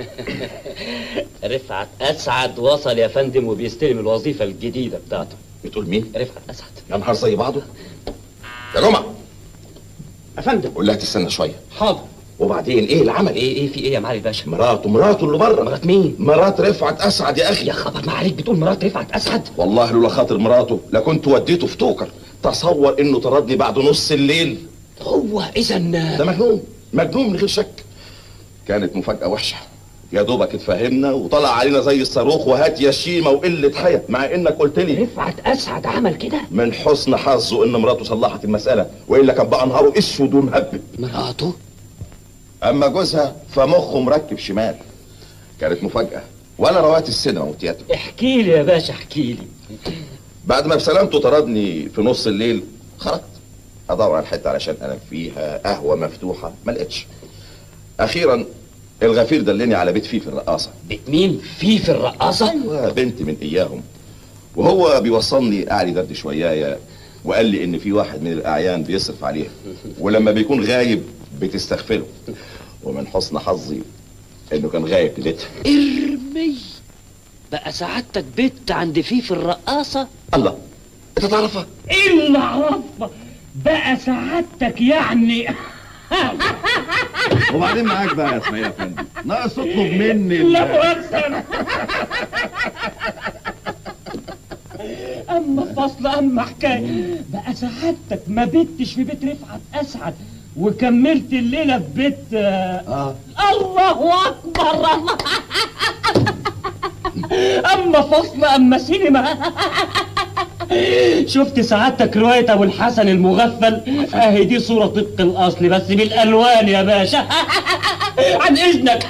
رفعت اسعد وصل يا فندم وبيستلم الوظيفه الجديده بتاعته بتقول مين رفعت اسعد يا نهار زي بعضه يا جمعه افندم قول لها تستنى شويه حاضر وبعدين ايه العمل ايه ايه في ايه يا معالي الباشا مراته مراته اللي بره مرات مين مرات رفعت اسعد يا اخي يا خبر ما عليك بتقول مرات رفعت اسعد والله لولا خاطر مراته لكنت وديته في توكر تصور انه طردني بعد نص الليل هو اذا ده مجنون مجنون من غير شك كانت مفاجأة وحشة يا دوبك اتفهمنا وطلع علينا زي الصاروخ وهات يا شيمة وقلة حياة مع انك قلت لي رفعت اسعد عمل كده من حسن حظه ان مراته صلحت المسألة والا كان بقى نهاره اسود ومهبب مراته اما جوزها فمخه مركب شمال كانت مفاجأة وانا روات السينما والتياترو احكي لي يا باشا احكي لي بعد ما بسلامته طردني في نص الليل خرجت ادور على حته علشان انام فيها قهوه مفتوحه ما لقيتش اخيرا الغفير دلني على بيت فيفي الرقاصه بيت مين فيفي الرقاصه ايوه بنت من اياهم وهو بيوصلني قاعد يدردش شويه وقال لي ان في واحد من الاعيان بيصرف عليها ولما بيكون غايب بتستغفله ومن حسن حظي انه كان غايب ليلتها ارمي بقى سعادتك بت عند فيفي الرقاصه الله انت تعرفها الا عرفها بقى سعادتك يعني وبعدين معاك بقى يا اسماعيل يا فندم ناقص تطلب مني لا مؤاخذة اما فصل اما حكايه بقى سعادتك ما بتش في بيت رفعت اسعد وكملت الليله في بيت آه. الله اكبر اما فصل اما سينما شفت سعادتك رواية أبو الحسن المغفل أهي دي صورة طبق الأصل بس بالألوان يا باشا عن إذنك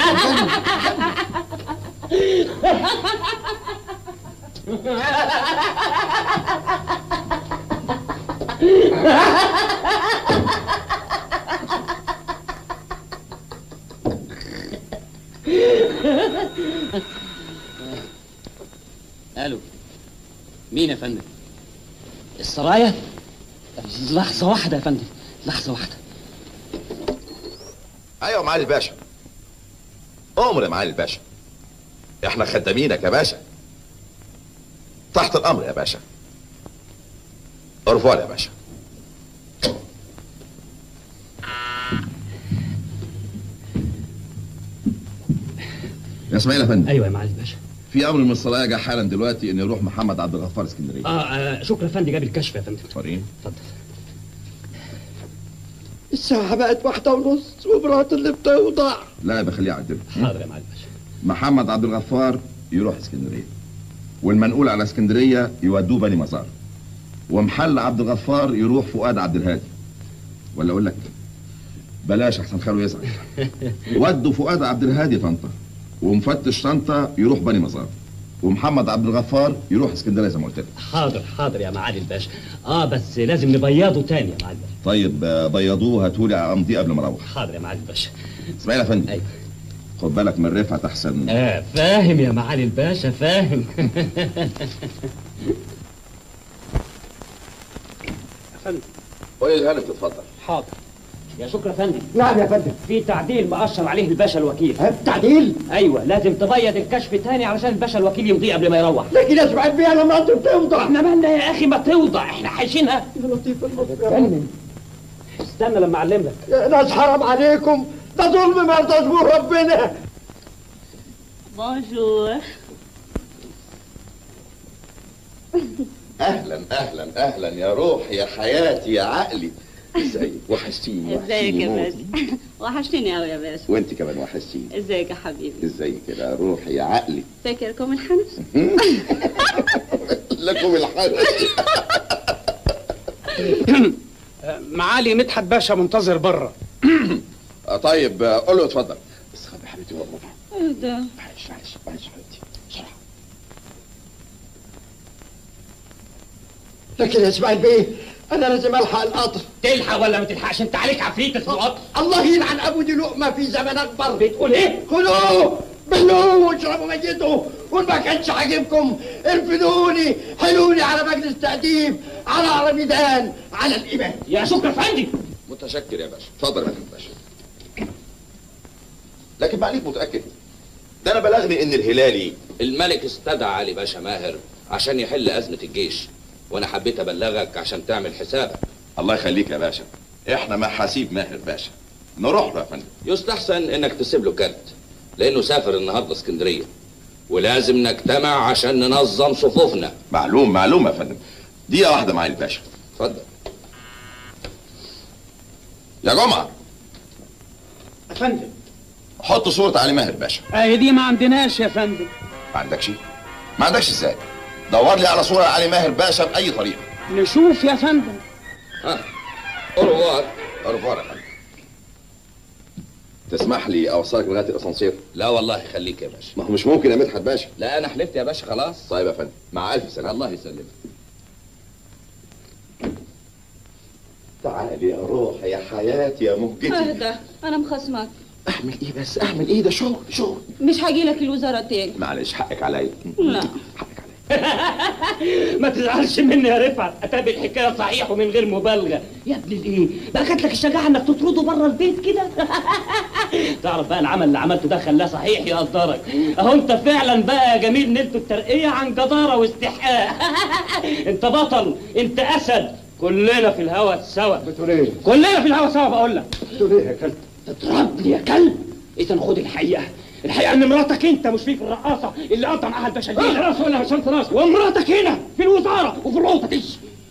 الو مين يا فندم السرايا لحظة واحدة يا فندم لحظة واحدة ايوه معالي الباشا امر يا معالي الباشا احنا خدامينك يا باشا تحت الامر يا باشا ارفع يا باشا يا اسماعيل يا فندم أيوة يا معالي الباشا في امر من الصلاه جه حالا دلوقتي ان يروح محمد عبد الغفار اسكندريه آه, آه شكرا يا فندم جاب الكشف يا فندم وريني اتفضل الساعة بقت واحدة ونص ومراتي اللي بتوضع لا بخليه يعدله حاضر يا معالي الباشا محمد عبد الغفار يروح اسكندريه والمنقول على اسكندريه يودوه بني مزار ومحل عبد الغفار يروح فؤاد عبد الهادي ولا اقول لك بلاش احسن خاله يزعل ودوا فؤاد عبد الهادي طنطا ومفتش طنطا يروح بني مزار ومحمد عبد الغفار يروح اسكندريه زي ما قلت لك حاضر حاضر يا معالي الباشا اه بس لازم نبيضه تاني يا معالي الباشا طيب آه، بيضوه هاتولي امضيه قبل ما اروح حاضر يا معالي الباشا اسماعيل يا فندم أيوة. خد بالك من رفعت احسن اه فاهم يا معالي الباشا فاهم قول الهانم تتفضل حاضر يا شكرا يا فندم نعم يا فندم في تعديل مؤشر عليه الباشا الوكيل تعديل ايوه لازم تبيض الكشف تاني علشان الباشا الوكيل يمضيه قبل ما يروح لكن اسمع بيها انا مراتي بتوضع احنا مالنا يا اخي ما توضع احنا حايشينها يا لطيف المصري استنى استنى لما اعلم لك يا ناس حرام عليكم ده ظلم ما يرضاش به ربنا بونجور اهلا اهلا اهلا يا روح يا حياتي يا عقلي ازيك وحشتيني ازيك يا وحشتيني موت. باشا وحشتني قوي يا باشا وانت كمان وحشتيني ازيك يا حبيبي ازيك كده روحي يا عقلي فاكركم الحنف لكم الحل معالي مدحت باشا منتظر بره آه، طيب آه، قول له اتفضل بس خد يا حبيبتي والله ايه ده معلش معلش معلش حبيبتي بسرعه لكن يا اسماعيل بيه انا لازم الحق القطر تلحق ولا ما تلحقش انت عليك عفريت القطر الله يلعن ابو دي لقمه في زمن اكبر بتقول ايه؟ خدوه بلوه واشربوا ميته وان ما كانش عاجبكم ارفدوني حلوني على مجلس تقديم على عربيدان على الامام يا شكرا فندي متشكر يا باشا اتفضل يا مدحت باشا لكن معليك متاكد ده انا بلغني ان الهلالي الملك استدعى علي باشا ماهر عشان يحل أزمة الجيش وأنا حبيت أبلغك عشان تعمل حسابك الله يخليك يا باشا احنا محاسيب ماهر باشا نروح له يا فندم يستحسن إنك تسيب له كارت لأنه سافر النهاردة اسكندرية ولازم نجتمع عشان ننظم صفوفنا معلوم معلوم يا فندم دقيقه واحده معايا الباشا اتفضل يا جمعه يا فندم حط صوره علي ماهر باشا اهي دي ما عندناش يا فندم ما عندكش ما عندكش ازاي دور لي على صوره علي ماهر باشا باي طريقه نشوف يا فندم ها أوروار أوروار يا فندم تسمح لي اوصلك لغايه الاسانسير لا والله خليك يا باشا ما هو مش ممكن يا مدحت باشا لا أنا حلفت يا باشا خلاص طيب يا فندم مع الف سلامه الله يسلمك تعالي يا روح يا حياتي يا مهجتي اهدى انا مخصمك اعمل ايه بس اعمل ايه ده شغل شغل مش هاجي لك الوزاره تاني معلش حقك عليا لا ما تزعلش مني يا رفعت اتابع الحكايه صحيح ومن غير مبالغه يا ابن الايه بقى جات لك الشجاعه انك تطرده بره البيت كده تعرف بقى العمل اللي عملته ده خلاه صحيح يقدرك اهو انت فعلا بقى يا جميل نلت الترقيه عن جداره واستحقاق انت بطل انت اسد كلنا في الهوا سوا بتقول ايه؟ كلنا في الهوا سوا بقول لك بتقول ايه يا كلب؟ تضربني يا كلب اذا خد الحقيقه الحقيقه ان مراتك انت مش فيك الرقاصه اللي قطع معاها البشاير راس ولا مش انت راس ومراتك هنا في الوزاره وفي الاوضه دي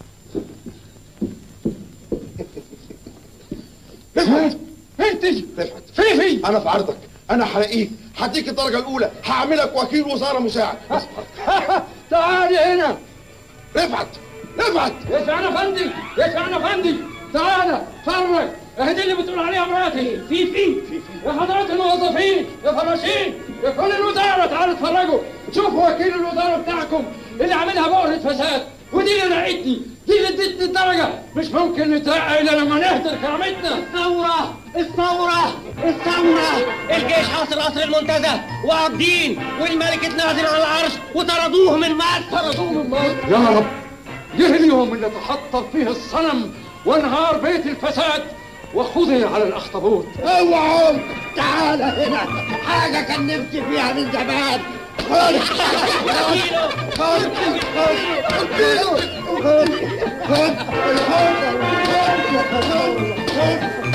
رفعت انت رفعت فيفي انا في عرضك انا هلاقيك هديك الدرجه الاولى هعملك وكيل وزاره مساعد تعالي هنا رفعت رفعت يسعنا فندي يسعنا فندي تعالى فرج اهي دي اللي بتقول عليها مراتي في في يا حضرات الموظفين يا فراشين يا كل الوزاره تعالوا اتفرجوا شوفوا وكيل الوزاره بتاعكم اللي عاملها بؤره فساد ودي اللي نعيتني دي اللي ادتني الدرجه مش ممكن نترقى الا لما نهدر كرامتنا الثورة الثورة الثورة الجيش حاصر قصر المنتزه وقابضين والملك اتنازل على العرش وطردوه من مصر طردوه من مصر يا رب جه اليوم اللي تحطم فيه الصنم وانهار بيت الفساد وخذي على الاخطبوط اوعوا تعال هنا حاجه كان نفسي فيها من زمان خد خد خد خد خد خد خد